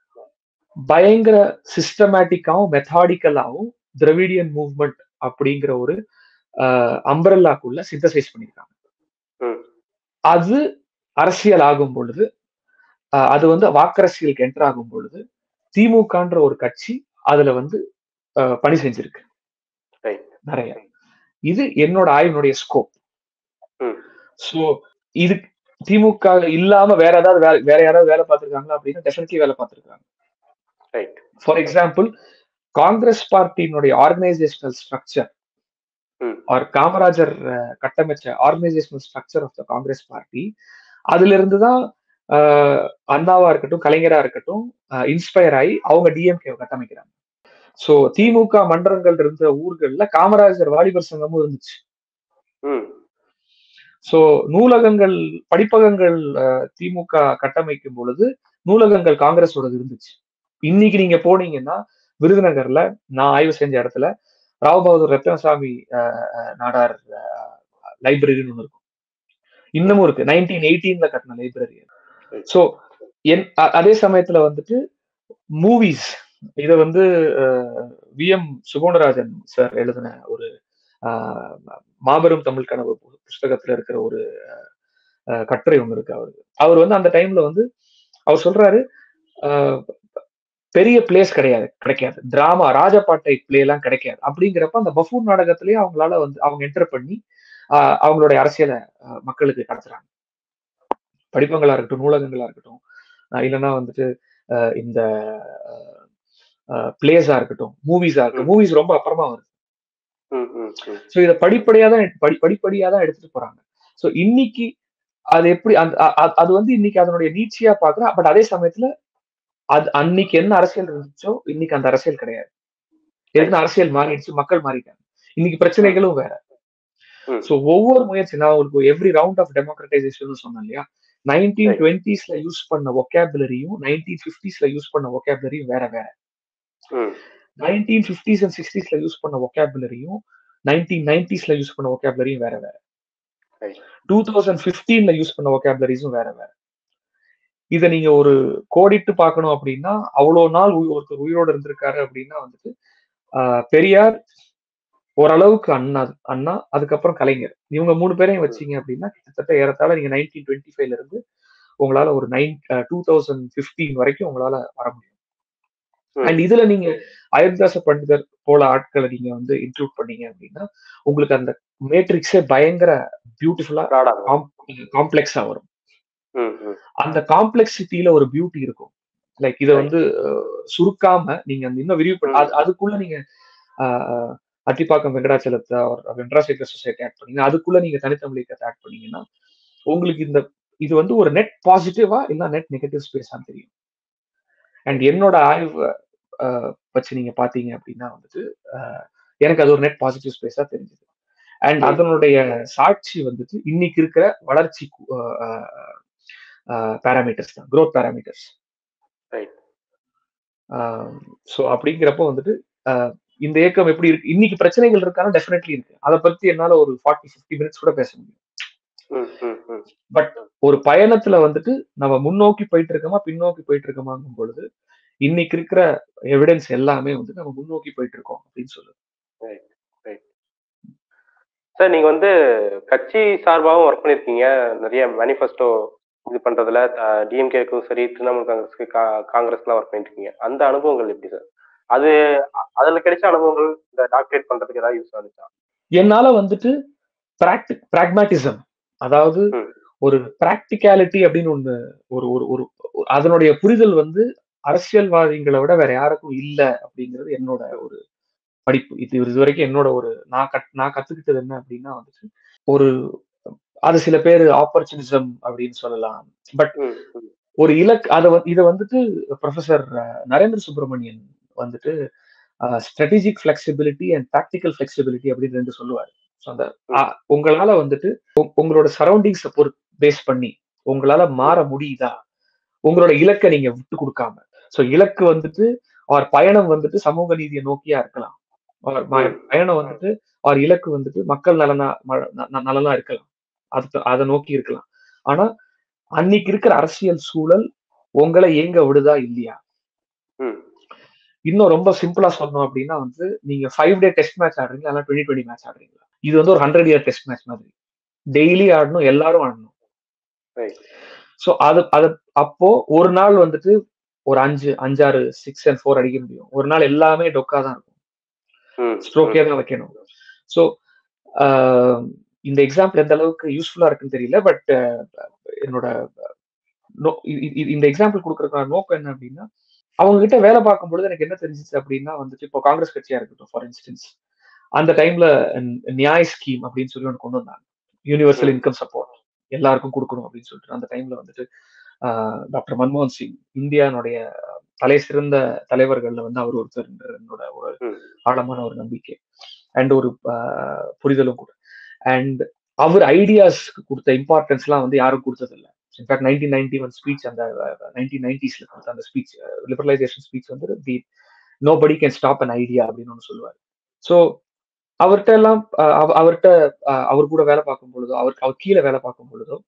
பயங்கர சிஸ்டமேட்டிக்காவும் மெத்தாடிக்கலாவும் திராவிடியன் மூவ்மெண்ட் அப்படிங்கிற ஒரு அம்பரல்லாக்குள்ள சிந்தசைஸ் பண்ணியிருக்காங்க ம் அது அரசியல் ஆகும் பொழுது ஆஹ் அது வந்து வாக்கரசியலுக்கு என்டர் ஆகும் பொழுது திமுகன்ற ஒரு கட்சி அதுல வந்து ஆஹ் பணி செஞ்சிருக்கு ரைட் நிறைய இது என்னோட ஆய்வினுடைய ஸ்கோப் ம் சோ இது திமுக இல்லாம வேற ஏதாவது வேலை வேற யாராவது வேலை பார்த்திருக்காங்களா அப்படின்னா டெஃபினெட்லி வேலை பார்த்திருக்காங்க ரைட் ஃபார் எக்ஸாம்பிள் காங்கிரஸ் பார்ட்டியினுடைய organisational structure hmm or Kamarajar அஹ், கட்டமைச்ச organisational structure of the Congress party அதுல இருந்து தான் ஆஹ், அண்ணாவா இருக்கட்டும் கலைஞரா இருக்கட்டும் இன்ஸ்பயர் ஆகி அவங்க டிஎம்கே கட்டமைக்கிறாங்க சோ திமுக மன்றங்கள் இருந்த ஊர்கள்ல காமராஜர் வாலிபர் சங்கமும் இருந்துச்சு ம் சோ நூலகங்கள் படிப்பகங்கள் அஹ், திமுக கட்டமைக்கும் பொழுது நூலகங்கள் காங்கிரஸோட இருந்துச்சு இன்னைக்கு நீங்க போனீங்கன்னா விருதுநகர்ல நான் ஆய்வு செஞ்ச இடத்துல ராவ் பகதூர் ரத்னசாமி அஹ், அஹ், நாடார் லைப்ரரின்னு ஒன்று இருக்கும் இன்னமும் இருக்கு நைன்டீன் எயிட்டீன்ல கட்டின லைப்ரரி சோ என் அ- அதே சமயத்துல வந்துட்டு மூவிஸ் இத வந்து வி எம் சுகுணராஜன் சார் எழுதின ஒரு அஹ், மாபெரும் தமிழ் கனவு பு- புஸ்தகத்துல இருக்கிற ஒரு அஹ், கட்டுரை ஒண்ணு இருக்கு அவருக்கு அவர் வந்து அந்த டைம்ல வந்து அவர் சொல்றாரு அஹ், பெரிய பிளேஸ் கிடையாது கிடைக்காது டிராமா ராஜபாட்டை பிளே எல்லாம் கிடைக்காது அப்படிங்கிறப்ப அந்த பஃபூன் நாடகத்திலேயே அவங்களால வந்து அவங்க என்டர் பண்ணி ஆஹ் அவங்களுடைய அரசியலை ஆஹ் மக்களுக்கு கடத்துறாங்க படிப்பங்களா இருக்கட்டும் நூலகங்களா இருக்கட்டும் ஆஹ் இல்லைன்னா வந்துட்டு ஆஹ் இந்த பிளேஸா இருக்கட்டும் மூவிஸா இருக்கட்டும் மூவிஸ் ரொம்ப அப்புறமா வருது ம் ம் ம் ஸோ இதை படிப்படியா தான் படி படிப்படியா தான் எடுத்துட்டு போறாங்க ஸோ இன்னைக்கு அது எப்படி அந்த அ- அ- அது வந்து இன்னைக்கு அதனுடைய நீட்சியா பாக்குறேன் பட் அதே சமயத்துல அது அன்னைக்கு என்ன அரசியல் இருந்துச்சோ இன்னைக்கு அந்த அரசியல் கிடையாது எதுக்கு அரசியல் மாறிடுச்சு மக்கள் மாறிட்டாங்க இன்னைக்கு பிரச்சனைகளும் வேற ம். சோ ஒவ்வொரு முயற்சி நான் உங்களுக்கு எவ்ரி ரவுண்ட் ஆஃப் டெமோக்ரட்டைசேஷன் சொன்னேன் இல்லையா நைன்டீன் Right. டுவெண்ட்டிஸ்ல யூஸ் பண்ண ஒகேபுலரியும் நைன்டீன் பிப்டிஸ்ல யூஸ் பண்ண ஒகேபுலரியும் வேற வேற ம் நைன்டீன் பிப்டிஸ் அண்ட் சிக்ஸ்டீஸ்ல யூஸ் பண்ண ஒகேபுலரியும் நைன்டீன் நைன்டிஸ்ல யூஸ் பண்ண ஒகேபுலரியும் வேற வேற Right. டூ தௌசண்ட் பிப்டீன்ல யூஸ் பண்ண ஒகேபுலரிஸும் வேற வேற இதை நீங்க ஒரு கோடிட்டு பார்க்கணும் அப்படின்னா அவ்வளவு நாள் உயி- ஒருத்தர் உயிரோடு இருந்திருக்காரு அப்படின்னா வந்துட்டு ஆஹ், பெரியார் ஓரளவுக்கு அண்ணா அண்ணா அதுக்கப்புறம் கலைஞர் இவங்க மூணு பேரையும் வச்சீங்க அப்படின்னா கிட்டத்தட்ட ஏறத்தாழ நீங்க நைன்டீன் டுவெண்ட்டி ஃபைவ்ல இருந்து உங்களால ஒரு நைன் டூ தௌசண்ட் பிப்டீன் வரைக்கும் உங்களால வர முடியும் ம். அண்ட் இதுல நீங்க அயோத்தியாச பண்டிதர் போல ஆட்களை நீங்க வந்து இன்க்ளூட் பண்ணீங்க அப்படின்னா உங்களுக்கு அந்த மேட்ரிக்ஸே பயங்கர பியூட்டிஃபுல்லா ப்ராடாக காம்ப்ளெக்ஸா வரும் ம் ம் அந்த காம்ப்ளெக்சிட்டியில ஒரு பியூட்டி இருக்கும் லைக் இதை வந்து அஹ், சுருக்காம நீங்க அந்த இன்னும் விரிவுபட அது அதுக்குள்ள நீங்க ஆஹ், அத்திப்பாக்கம் வெங்கடாச்சலத்தை or வெங்கடாசேகர சொசைட்டி ஆட் பண்ணீங்க அதுக்குள்ள நீங்க தனித்தமிழ் இயக்கத்தை ஆட் பண்ணீங்கன்னா உங்களுக்கு இந்த இது வந்து ஒரு நெட் பாசிட்டிவா இல்ல நெட் நெகட்டிவ் ஸ்பேஸான்னு தெரியும் அண்ட் என்னோட ஆய்வு ஆஹ், வச்சு நீங்க பாத்தீங்க அப்படின்னா வந்துட்டு ஆஹ், எனக்கு அது ஒரு நெட் பாசிட்டிவ் ஸ்பேஸா தெரிஞ்சது அண்ட் ம். அதனுடைய சாட்சி வந்துட்டு இன்னைக்கு இருக்கிற வளர்ச்சி பேராமீட்டர்ஸ் தான் growth பேராமீட்டர்ஸ் Right. ஸோ அப்படிங்கிறப்போ வந்துட்டு ஆஹ் இந்த இயக்கம் எப்படி இருக்கு இன்னைக்கு பிரச்சனைகள் இருக்கான டெஃபினெட்லி இருக்கு அதை பத்தி என்னால ஒரு ஃபார்ட்டி ஃபிஃப்டி மினிட்ஸ் கூட பேச முடியும் ம் ம் ம் ஒரு பயணத்துல வந்துட்டு நம்ம முன்னோக்கி போயிட்டு இருக்கோமா பின்னோக்கி போயிட்டு இருக்கோமாங்கும் பொழுது இன்னைக்கு இருக்கிற எவிடன்ஸ் எல்லாமே வந்து நம்ம முன்னோக்கி போயிட்டு இருக்கோம் அப்படின்னு சொல்லுது சார் நீங்க வந்து கட்சி சார்பாகவும் ஒர்க் பண்ணிருக்கீங்க நிறைய மேனிஃபெஸ்டோ இது பண்றதுல டிஎம்கேக்கும் சரி திரிணாமுல் காங்கிரஸ்க்கு கா- காங்கிரஸ்லாம் ஒர்க் பண்ணிருக்கீங்க அந்த அனுபவங்கள் எப்படி சார் அது அ- அதுல கிடைச்ச அனுபவங்கள் இந்த டாக்டரேட் பண்றதுக்கு ஏதாவது யூஸ் ஆகுச்சா என்னால வந்துட்டு பிராக்டி பிராக்மேட்டிசம் அதாவது ம். ஒரு பிராக்டிகாலிட்டி அப்படின்னு ஒண்ணு ஒரு ஒரு ஒரு ஒரு- அதனுடைய புரிதல் வந்து அரசியல்வாதிகளை விட வேற யாருக்கும் இல்ல அப்படிங்கிறது என்னோட ஒரு படிப்பு இது இது வரைக்கும் என்னோட ஒரு நான் கத் நான் கத்துக்கிட்டது என்ன அப்படின்னா வந்துட்டு ஒரு அது சில பேர் ஆப்பர்ச்சுனிசம் அப்படின்னு சொல்லலாம் பட் ம், ம், ஒரு இலக்கு அதை இதை வந்துட்டு ப்ரொஃபசர் நரேந்திர சுப்பிரமணியன் வந்துட்டு strategic flexibility and practical flexibility அப்படின்னு ரெண்டு சொல்லுவாரு ஸோ அந்த அஹ், உங்களால வந்துட்டு உங்க- உங்களோட சரௌண்டிங்ஸை பொறுத்து பேஸ் பண்ணி உங்களால மாற முடியுதா உங்களோட இலக்கை நீங்க விட்டு கொடுக்காம ஸோ இலக்கு வந்துட்டு அவர் பயணம் வந்துட்டு சமூக நீதியை நோக்கியா இருக்கலாம் அவர் ம- ம். பயணம் வந்துட்டு அவர் இலக்கு வந்துட்டு மக்கள் நலனா ம- ந- ந- நலனா இருக்கலாம் அது அதை நோக்கி இருக்கலாம் ஆனா அன்னைக்கு இருக்கிற அரசியல் சூழல் உங்களை இயங்க விடுதா இல்லையா ம், இன்னும் ரொம்ப சிம்பிளா சொல்லணும் அப்படின்னா வந்து நீங்க ஃபைவ் டே டெஸ்ட் மேட்ச் ஆடுறீங்களா இல்ல டுவெண்ட்டி டுவெண்ட்டி மேட்ச் ஆடுறீங்களா இது வந்து ஒரு ஹண்ட்ரட் இயர் டெஸ்ட் மேட்ச் மாதிரி டெய்லி ஆடணும் எல்லாரும் ஆடணும் Right. ஸோ அது அது அப்போ ஒரு நாள் வந்துட்டு ஒரு அஞ்சு அஞ்சாறு சிக்ஸ் அண்ட் ஃபோர் அடிக்க முடியும் ஒரு நாள் எல்லாமே டொக்கா தான் இருக்கும் ம், ஸ்ட்ரோக்கே தான் வைக்கணும் ஸோ இந்த எக்ஸாம்பிள் எந்த அளவுக்கு யூஸ்ஃபுல்லா இருக்குன்னு தெரியல பட் என்னோட நோ- இ- இ- இ- இந்த எக்ஸாம்பிள் கொடுக்கறதுக்கான நோக்கம் என்ன அப்படின்னா அவங்க கிட்ட வேலை பார்க்கும் பொழுது எனக்கு என்ன தெரிஞ்சிச்சு அப்படின்னா வந்துட்டு இப்போ காங்கிரஸ் கட்சியா இருக்கட்டும் ஃபார் இன்ஸ்டன்ஸ் அந்த டைம்ல நியாய் ஸ்கீம் அப்படின்னு சொல்லி ஒன்று கொண்டு வந்தாங்க யூனிவர்சல் இன்கம் சப்போர்ட் எல்லாருக்கும் கொடுக்கணும் அப்படின்னு சொல்லிட்டு அந்த டைம்ல வந்துட்டு டாக்டர் மன்மோகன் சிங் இந்தியானுடைய தலை சிறந்த தலைவர்கள்ல வந்து அவர் ஒருத்தர் என்னோட ஒரு ம். ஆழமான ஒரு நம்பிக்கை அண்ட் ஒரு ஆஹ், புரிதலும் கூட அண்ட் அவர் ஐடியாஸ்க்கு கொடுத்த இம்பார்ட்டன்ஸ் எல்லாம் வந்து யாரும் கொடுத்ததில்ல in fact nineteen ninety one speech அந்த நைன்டீன் நைன்டிஸ்ல கொடுத்த அந்த ஸ்பீச் லிபரலைசேஷன் ஸ்பீச் வந்து the nobody can stop an idea அப்படின்னு ஒன்று சொல்லுவார் ஸோ அவர்கிட்ட எல்லாம் ஆஹ், அவ- அவர்கிட்ட ஆஹ், அவர் கூட வேலை பார்க்கும் பொழுதோ அவருக்கு அவர் கீழே வேலை பார்க்கும் பொழுதோ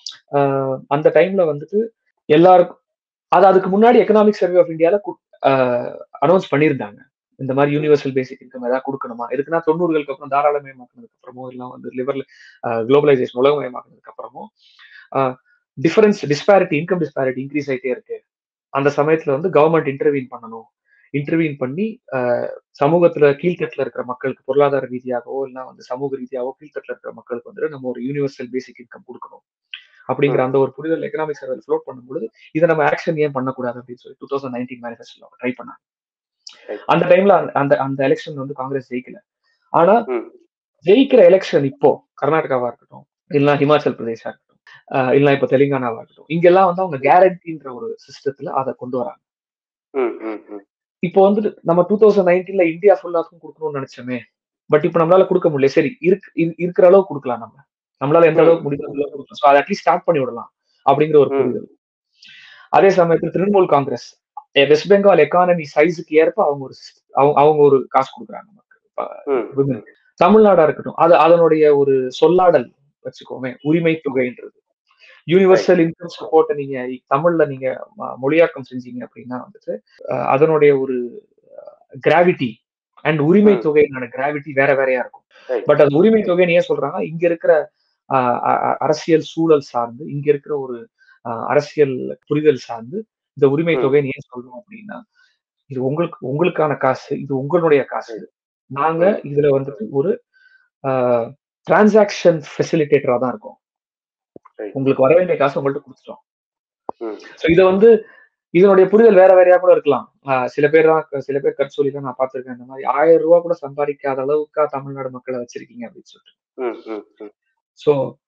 ஆஹ், அந்த டைம்ல வந்துட்டு எல்லாருக்கும் அது அதுக்கு முன்னாடி எக்கனாமிக் சர்வே ஆஃப் இந்தியால அனௌன்ஸ் பண்ணியிருந்தாங்க இந்த மாதிரி யூனிவர்சல் பேசிக் இன்கம் ஏதாவது கொடுக்கணுமா எதுக்குன்னா தொண்ணூறுகளுக்கு அப்புறம் தாராளமயமாக்குனதுக்கு அப்புறமோ எல்லாம் வந்து லிபரல் குளோபலைசேஷன் உலகமயமாக்குனதுக்கு அப்புறமும் difference disparity income disparity increase ஆயிட்டே இருக்கு அந்த சமயத்துல வந்து கவர்மெண்ட் இன்டர்வீன் பண்ணணும் இன்டர்வீன் பண்ணி ஆஹ், சமூகத்துல கீழ்த்தட்டுல இருக்கிற மக்களுக்கு பொருளாதார ரீதியாகவோ இல்லைன்னா வந்து சமூக ரீதியாகவோ கீழ்த்தட்டுல இருக்கிற மக்களுக்கு வந்து நம்ம ஒரு யூனிவர்சல் பேசிக் இன்கம் கொடுக்கணும் அப்படிங்கிற அந்த ஒரு புரிதல் எக்கனாமிக் சர்வே ஃப்ளோட் பண்ணும்பொழுது இதை நம்ம ஆக்ஷன் ஏன் பண்ணக்கூடாது அப்படின்னு சொல்லி two thousand nineteen manifesto try பண்ணாங்க Right. அந்த டைம்ல அந்த அந்த எலெக்ஷன் வந்து காங்கிரஸ் ஜெயிக்கல ஆனா ம். ஜெயிக்கிற எலெக்ஷன் இப்போ கர்நாடகாவா இருக்கட்டும் இல்லைன்னா ஹிமாச்சல் பிரதேஷா இருக்கட்டும் ஆஹ் இல்லைன்னா இப்போ தெலுங்கானாவா இருக்கட்டும் இங்கெல்லாம் வந்து அவங்க கேரண்டின்ற ஒரு சிஸ்டத்துல அதை கொண்டு வராங்க ம், ம், ம். இப்போ வந்து நம்ம டூ தௌசண்ட் நைன்டீன்ல இந்தியா ஃபுல்லாக்கும் கொடுக்கணும்னு நினைச்சோமே பட் இப்போ நம்மளால கொடுக்க முடியல சரி இருக்கு இரு- இருக்கிற அளவுக்கு கொடுக்கலாம் நம்ம நம்மளால எந்த ம். அளவுக்கு முடியுதோ அந்த அளவுக்கு கொடுக்கலாம் ஸோ அதை அட்லீஸ்ட் ஸ்டார்ட் பண்ணி விடலாம் அப்படிங்கிற ஒரு ம். புரிதல் அதே சமயத்தில் Trinamool Congress West Bengal economy சைஸுக்கு ஏற்ப அவங்க ஒரு system- அவங்க அவங்க ஒரு காசு கொடுக்குறாங்க நமக்கு இப்ப ம். women. தமிழ்நாடா இருக்கட்டும் அது அதனுடைய ஒரு சொல்லாடல் வச்சுக்கோமே உரிமை தொகைன்றது யூனிவர்சல் இன்கம் சப்போர்ட்டை நீங்க தமிழ்ல நீங்க ம- மொழியாக்கம் செஞ்சீங்க அப்படின்னா வந்துட்டு அஹ், அதனுடைய ஒரு கிராவிட்டி அண்ட் உரிமை ம். தொகையினான கிராவிட்டி வேற வேறையா இருக்கும் Right. பட் அது உரிமை தொகைன்னு ஏன் சொல்றாங்க இங்க இருக்கிற அஹ், அ- அ- அரசியல் சூழல் சார்ந்து இங்க இருக்கிற ஒரு அஹ், அரசியல் புரிதல் சார்ந்து இந்த உரிமை ம். தொகைன்னு ஏன் சொல்றோம் அப்படின்னா இது உங்களுக்கு உங்களுக்கான காசு இது உங்களுடைய காசு நாங்க ம். இதுல வந்துட்டு ஒரு டிரான்சாக்ஷன் ஃபெசிலிட்டேட்டரா தான் இருக்கும் Right. உங்களுக்கு வர வேண்டிய காசு உங்கள்ட்ட கொடுத்துட்டோம் ம். ஸோ இதை வந்து இதனுடைய புரிதல் வேற வேறையா கூட இருக்கலாம் ஆஹ் சில பேர் தான் சில பேர் கற்சொல்லி தான் நான் பார்த்திருக்கேன் இந்த மாதிரி ஆயிரம் ரூபாய் கூட சம்பாதிக்காத அளவுக்கா தமிழ்நாடு மக்களை வச்சிருக்கீங்க அப்படின்னு சொல்லிட்டு ம், ம், ம். ஸோ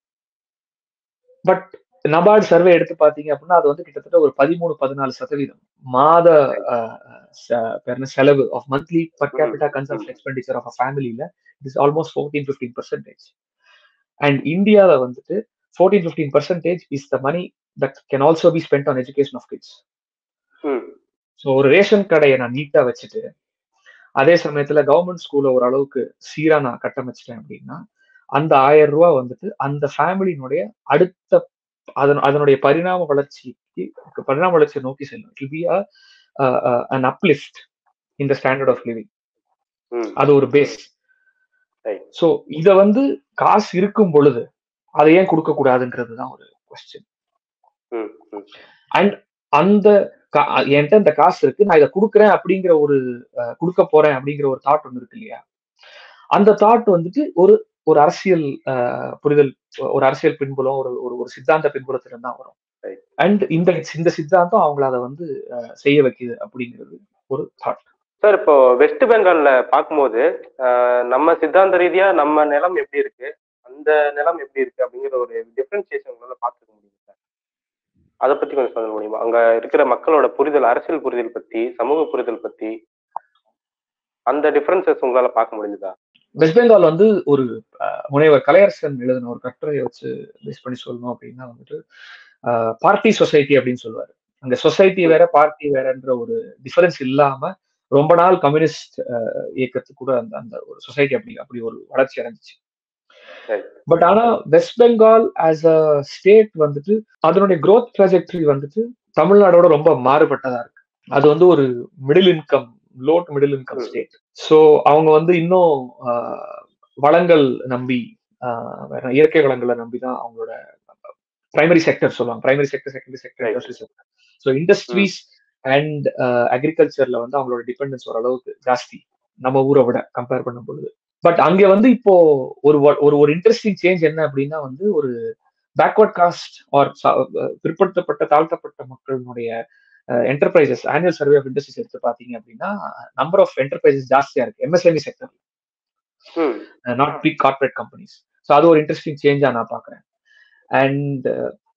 பட் நபார்டு சர்வே எடுத்து பார்த்தீங்க அப்படின்னா அது வந்து கிட்டத்தட்ட ஒரு பதிமூணு பதினாலு சதவீதம் மாத ஆஹ், ச- பேர் என்ன, செலவு of monthly per capita consumption expenditure of ஃபேமிலியில it is almost fourteen fifteen percentage and இந்தியாவில் வந்துட்டு fourteen fifteen percentage is the money that can also be spend on education of kids hmm. So ஒரு ரேஷன் கடையை நான் நீட்டா வச்சுட்டு அதே சமயத்துல கவர்மெண்ட் ஸ்கூல்ல ஓரளவுக்கு சீரா நான் கட்டமைச்சிட்டேன் அப்படின்னா அந்த ஆயிரம் ரூபாய் வந்துட்டு அந்த ஃபேமிலியினுடைய அடுத்த அதன் அதனுடைய பரிணாம வளர்ச்சிக்கு பரிணாம வளர்ச்சியை நோக்கி செல்லும் இட் பி அன் அப்லிஃப்ட் இந்த ஸ்டாண்டர்ட் ஆஃப் லிவிங் ம். அது ஒரு பேஸ் Right. ஸோ இத வந்து காசு இருக்கும் பொழுது அதை ஏன் கொடுக்க கூடாதுன்றது தான் ஒரு கொஸ்டின் ம், ம். அண்ட் அந்த கா- என்கிட்ட இந்த காசு இருக்கு நான் இதை கொடுக்குறேன் அப்படிங்கிற ஒரு அஹ், கொடுக்க போறேன் அப்படிங்கிற ஒரு தாட் ஒன்று இருக்கு இல்லையா அந்த தாட் வந்துட்டு ஒரு ஒரு அரசியல் ஆஹ், புரிதல் ஒரு அரசியல் பின்புலம் ஒரு ஒரு ஒரு சித்தாந்த பின்புலத்துல தான் வரும் Right. அண்ட் இந்த இந்த சித்தாந்தம் அவங்கள அதை வந்து ஆஹ், செய்ய வைக்குது அப்படிங்கிறது ஒரு தாட் சார் இப்போ வெஸ்ட் பெங்கால்ல பார்க்கும்போது ஆஹ், நம்ம சித்தாந்த ரீதியா நம்ம நிலம் எப்படி இருக்கு அந்த நிலம் எப்படி இருக்கு அப்படிங்கிற ஒரு டிஃபரன்சியேஷன் உங்களால பார்த்துக்க முடியுது சார் அதை பத்தி கொஞ்சம் சொல்ல முடியுமா அங்க இருக்கிற மக்களோட புரிதல் அரசியல் புரிதல் பத்தி சமூக புரிதல் பத்தி அந்த டிஃபரன்சஸ் உங்களால பார்க்க முடியுதா வெஸ்ட் பெங்கால் வந்து ஒரு ஆஹ், முனைவர் கலையரசன் எழுதின ஒரு கட்டுரையை வச்சு பேஸ் பண்ணி சொல்லணும் அப்படின்னா வந்துட்டு பார்ட்டி சொசைட்டி அப்படின்னு சொல்லுவாரு அங்க சொசைட்டி வேற பார்ட்டி வேறன்ற ஒரு டிஃபரன்ஸ் இல்லாம ரொம்ப நாள் கம்யூனிஸ்ட் இயக்கத்துக்கு கூட அந்த அந்த ஒரு சொசைட்டி அப்படி அப்படி ஒரு வளர்ச்சி அடைஞ்சிச்சு Right. பட் ஆனா West Bengal as a state வந்துட்டு அதனுடைய growth trajectory வந்துட்டு தமிழ்நாடோட ரொம்ப மாறுபட்டதா இருக்கு அது வந்து ஒரு middle income low to middle income hmm. State so அவங்க வந்து இன்னும் ஆஹ், வளங்கள் நம்பி ஆஹ், வேற இயற்கை வளங்களை நம்பி தான் அவங்களோட பிரைமரி செக்டர் சொல்லுவாங்க primary sector secondary sector Right. Tertiary sector so industries and அக்ரிகல்ச்சர்ல வந்து அவங்களோட டிபெண்டன்ஸ் ஓரளவுக்கு ஜாஸ்தி நம்ம ஊரை விட கம்பேர் பண்ணும் பொழுது பட் அங்க வந்து இப்போ ஒரு வ- ஒரு ஒரு இன்ட்ரெஸ்டிங் சேஞ்ச் என்ன அப்படின்னா வந்து ஒரு பேக்வர்ட் காஸ்ட் ஆர் பிற்படுத்தப்பட்ட தாழ்த்தப்பட்ட மக்களினுடைய enterprises annual survey of industries எடுத்து பாத்தீங்க அப்படின்னா நம்பர் ஆஃப் என்டர்பிரைசஸ் ஜாஸ்தியா இருக்கு MSME sector hmm not big corporate companies so அது ஒரு இன்ட்ரெஸ்டிங் சேஞ்சா நான் பாக்குறேன் அண்ட்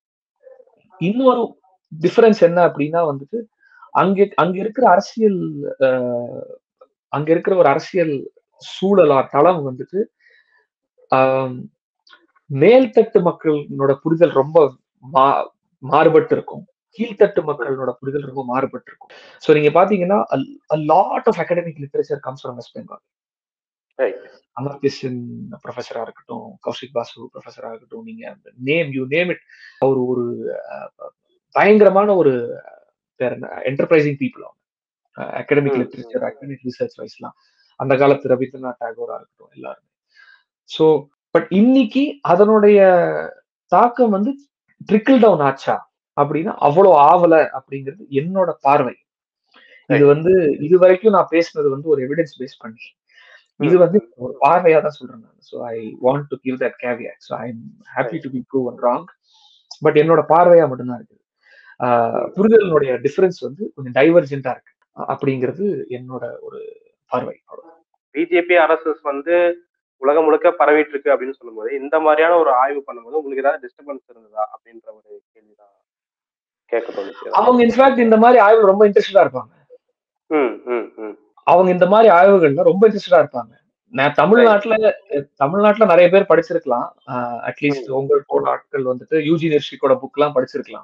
இன்னொரு டிஃபரன்ஸ் என்ன அப்படின்னா வந்துட்டு அங்க அங்க இருக்கிற அரசியல் அஹ், அங்க இருக்கிற ஒரு அரசியல் சூழலா தளம் வந்துட்டு ஆம், மேல்தட்டு மக்களோட புரிதல் ரொம்ப மா மாறுபட்டு இருக்கும் கீழ்த்தட்டு மக்களோட புரிதல் ரொம்ப மாறுபட்டு இருக்கும் ஸோ நீங்க பாத்தீங்கன்னா lot of academic literature comes from West Bengal right Amartya Sen ப்ரொஃபஸரா இருக்கட்டும் கௌஷிக் பாசு ப்ரொஃபஸரா இருக்கட்டும் நீங்க நேம் யூ நேம் இட் அவர் ஒரு அஹ், பயங்கரமான ஒரு என்டர்பிரைசிங் பீப்புள் அவங்க academic hmm. Literature academic research வைஸ்லாம் அந்த காலத்து ரவீந்திரநாத் டாகோரா இருக்கட்டும் எல்லாருமே ஸோ பட் இன்னைக்கு அதனுடைய தாக்கம் வந்து ட்ரிக்கிள் டவுன் ஆச்சா அப்படின்னா அவ்வளவு ஆவல அப்படிங்கிறது என்னோட பார்வை இது வந்து இது வரைக்கும் நான் பேசினது வந்து ஒரு எவிடன்ஸ் பேஸ் பண்ணி இது வந்து ஒரு பார்வையா தான் சொல்றேன் நான் so I want to give that caveat so I am happy to be prove wrong but என்னோட பார்வையா மட்டும்தான் இருக்குது ஆஹ் புரிதலினுடைய டிஃபரன்ஸ் வந்து கொஞ்சம் டைவர்ஜென்டா இருக்கு அ- அப்படிங்கிறது என்னோட ஒரு பார்வை அவ்வளவுதான். பிஜேபி ஆர்எஸ்எஸ் வந்து உலகம் முழுக்க பரவிட்டு இருக்கு அப்படின்னு சொல்லும்போது இந்த மாதிரியான ஒரு ஆய்வு பண்ணும்போது உங்களுக்கு ஏதாவது டிஸ்டர்பன்ஸ் இருந்ததா அப்படின்ற ஒரு கேள்விதான் கேட்க தோணுச்சு அவங்க இன்ஃபேக்ட் இந்த மாதிரி ஆய்வு ரொம்ப இன்ட்ரெஸ்டடா இருப்பாங்க ம் ம் ம் அவங்க இந்த மாதிரி ஆய்வுகள்ல ரொம்ப இன்ட்ரெஸ்டடா இருப்பாங்க நான் தமிழ்நாட்டுல தமிழ்நாட்டுல நிறைய பேர் படிச்சிருக்கலாம் அட்லீஸ்ட் உங்கள் போன ஆட்கள் வந்துட்டு யூஜி நிர்ஷிக்கோட புக் எல்லாம் படிச்சிருக்கலாம்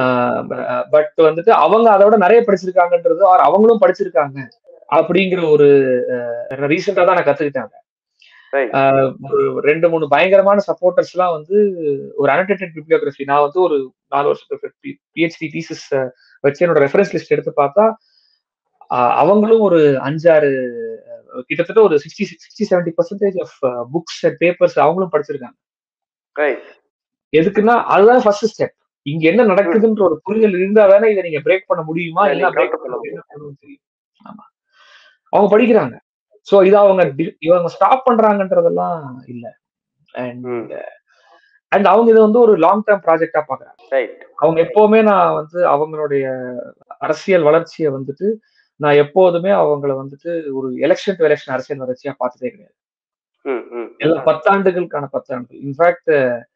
பட் வந்துட்டு அவங்க அதோட நிறைய படிச்சிருக்காங்கன்றது or அவங்களும் படிச்சிருக்காங்க அப்படிங்கிற ஒரு ரீசெண்டா தான் நான் கத்துக்கிட்டேன் அதை. ரைட் ஆஹ் ஒரு ரெண்டு மூணு பயங்கரமான சப்போர்ட்டர்ஸ் எல்லாம் வந்து ஒரு அனடேட்டட் பிப்ளியோகிராஃபி நான் வந்து ஒரு நாலு வருஷத்துக்கு பிஹெச்டி தீசிஸ் வச்சு என்னோட ரெஃபரன்ஸ் லிஸ்ட் எடுத்து பார்த்தா ஆஹ் அவங்களும் ஒரு அஞ்சாறு அஹ் கிட்டத்தட்ட ஒரு sixty sixty seventy percentage of books and papers அவங்களும் படிச்சிருக்காங்க ரைட் எதுக்குன்னா அதுதான் ஃபர்ஸ்ட் ஸ்டெப் இங்க என்ன நடக்குதுன்ற ஒரு புரிதல் இருந்தா தானே இதை நீங்க பிரேக் பண்ண முடியுமா இதை என்ன நீங்க பிரேக் counter பண்ண பண்ண என்ன பண்ணணும்னு தெரியும் ஆமா அவங்க படிக்கிறாங்க சோ இதை அவங்க di- இவங்க ஸ்டாப் பண்றாங்கன்றதெல்லாம் இல்ல அண்ட் ம் அண்ட் அவங்க இதை வந்து ஒரு லாங் டேர்ம் ப்ராஜெக்டா பாக்குறாங்க ரைட் அவங்க எப்பவுமே நான் வந்து அவங்களுடைய அரசியல் வளர்ச்சியை வந்துட்டு நான் எப்போதுமே அவங்கள வந்துட்டு ஒரு எலெக்ஷன் டு எலெக்ஷன் அரசியல் வளர்ச்சியா பார்த்ததே கிடையாது ம் ம் எல்லா பத்தாண்டுகளுக்கான பத்தாண்டுகள் இன்ஃபேக்ட்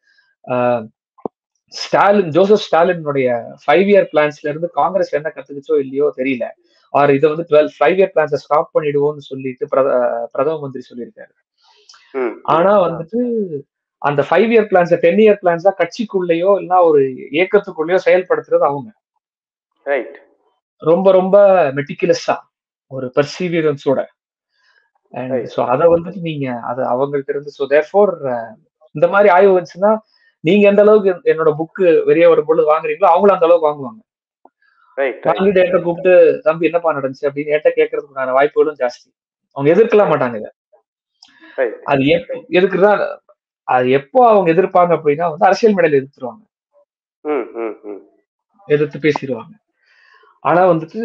ஸ்டாலின் ஜோசப் ஸ்டாலினுடைய ஃபைவ் இயர் பிளான்ஸ்ல இருந்து காங்கிரஸ் என்ன கத்துக்குச்சோ இல்லையோ தெரியல ஆர் இதை வந்து டுவெல் ஃபைவ் இயர் பிளான்ஸை ஸ்டாப் பண்ணிடுவோம்னு சொல்லிட்டு பிரத- பிரதம மந்திரி சொல்லியிருக்காரு ம் ஆனா வந்துட்டு அந்த ஃபைவ் இயர் பிளான்ஸை டென் இயர் பிளான்ஸா கட்சிக்குள்ளேயோ இல்லைன்னா ஒரு இயக்கத்துக்குள்ளேயோ செயல்படுத்துறது அவங்க ரைட் ரொம்ப ரொம்ப மெட்டிகுலஸா ஒரு பர்சீவியரன்ஸோட அண்ட் Right. ஸோ அதை வந்துட்டு நீங்க அதை அவங்கள்ட்ட இருந்து ஸோ தேர்ஃபோர் இந்த மாதிரி ஆய்வு வந்துச்சுன்னா நீங்க எந்த அளவுக்கு என்னோட புக்கு வெளியே வரும்பொழுது வாங்குறீங்களோ அவங்களும் அந்த அளவுக்கு வாங்குவாங்க ரைட் வாங்கிட்டு என்கிட்ட கூப்பிட்டு தம்பி என்னப்பா நடந்துச்சு அப்படின்னு என்கிட்ட கேட்கறதுக்கான வாய்ப்புகளும் ஜாஸ்தி அவங்க எதிர்க்கலாம் மாட்டாங்க இதை ரைட் அது எப்ப எதுக்குதான் அது எப்போ அவங்க எதிர்ப்பாங்க அப்படின்னா வந்து அரசியல் மேடையில எதிர்த்துருவாங்க ம் ம் ம் எதிர்த்து பேசிடுவாங்க ஆனா வந்துட்டு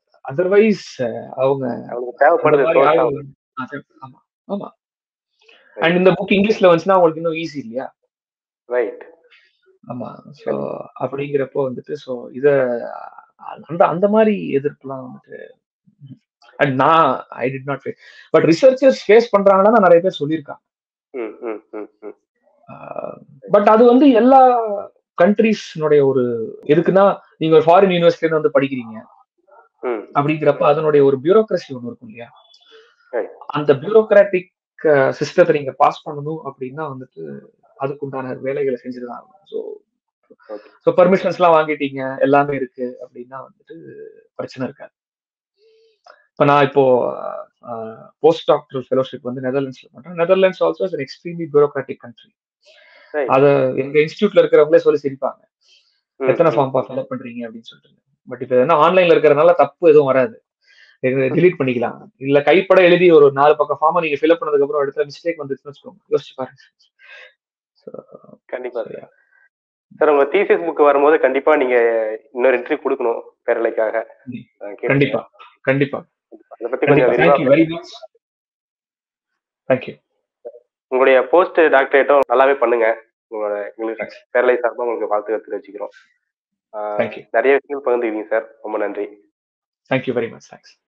அதர்வைஸ் அவங்க அவங்களுக்கு அந்த தேவைப்படுது மாதிரி source ஆய்வு ஆகும். அது- ஆமா ஆமா அண்ட் இந்த புக் இங்கிலீஷ்ல வந்துச்சுன்னா உங்களுக்கு இன்னும் ஈஸி இல்லையா ரைட் ஆமா ஸோ அப்படிங்கிறப்போ வந்துட்டு ஸோ இத அந்த அந்த மாதிரி எதிர்ப்புலாம் வந்துட்டு அண்ட் நான் I did not face but researchers face பண்றாங்கன்னா நிறைய பேர் சொல்லியிருக்காங்க ம் ம் ம் ம் பட் அது வந்து எல்லா கண்ட்ரீஸ்னுடைய ஒரு எதுக்குன்னா நீங்க ஒரு ஃபாரின் யூனிவர்சிட்டில வந்து படிக்கிறீங்க ம் அப்படிங்கிறப்ப அதனுடைய ஒரு பியூரோக்ரஸி ஒன்று இருக்கும் இல்லையா Right. அந்த பியூரோக்ராட்டிக் சிஸ்டத்தை நீங்க பாஸ் பண்ணணும் அப்படின்னா வந்துட்டு அதுக்குண்டான வேலைகளை செஞ்சுட்டு தான் ஆகணும் ஸோ Okay. ஸோ பர்மிஷன்ஸ்லாம் வாங்கிட்டீங்க எல்லாமே இருக்கு அப்படின்னா வந்துட்டு பிரச்சனை இருக்காது இப்போ நான் இப்போ போஸ்ட் டாக்டர் ஃபெலோஷிப் வந்து நெதர்லாண்ட்ஸ்ல பண்றேன் Netherlands also is extremely bureaucratic country Right. அத எங்க இன்ஸ்டியூட்ல இருக்கிறவங்களே சொல்லி சிரிப்பாங்க ம், எத்தனை ம். ஃபார்ம் ஃபில்அப் பண்றீங்க அப்படின்னு சொல்லிட்டு பட் இப்போ என்ன ஆன்லைன்ல இருக்கிறதுனால தப்பு எதுவும் வராது delete பண்ணிக்கலாம் இல்ல கைப்பட எழுதி ஒரு நாலு பக்கம் ஃபார்மை நீங்க ஃபில்அப் பண்ணதுக்கு அப்புறம் இடத்துல மிஸ்டேக் வந்துச்சுன்னு வச்சுக்கோங்க யோசிச்சு பாருங்க So, கண்டிப்பா so, சார் yeah. சார் உங்க தீசிஸ் புக் வரும்போது கண்டிப்பா நீங்க இன்னொரு என்ட்ரி கொடுக்கணும் பேரலைக்காக ம். நான் கேட்கிறேன். கண்டிப்பா கண்டிப்பா அதை பத்தி கொஞ்சம் கண்டிப்பா விரிவா தேங்க்யூ வெரி மச் தேங்க்யூ உங்களுடைய போஸ்ட் டாக்டரேட்டும் நல்லாவே பண்ணுங்க உங்களோட எங்களுக்கு பேரலை சார்பா உங்களுக்கு வாழ்த்துக்கள் தெரிவிச்சுக்கிறோம் ஆஹ் Thank you. நிறைய விஷயங்கள் பகிர்ந்துக்கிறீங்க சார் ரொம்ப நன்றி தேங்க்யூ வெரி மச் தேங்க்ஸ்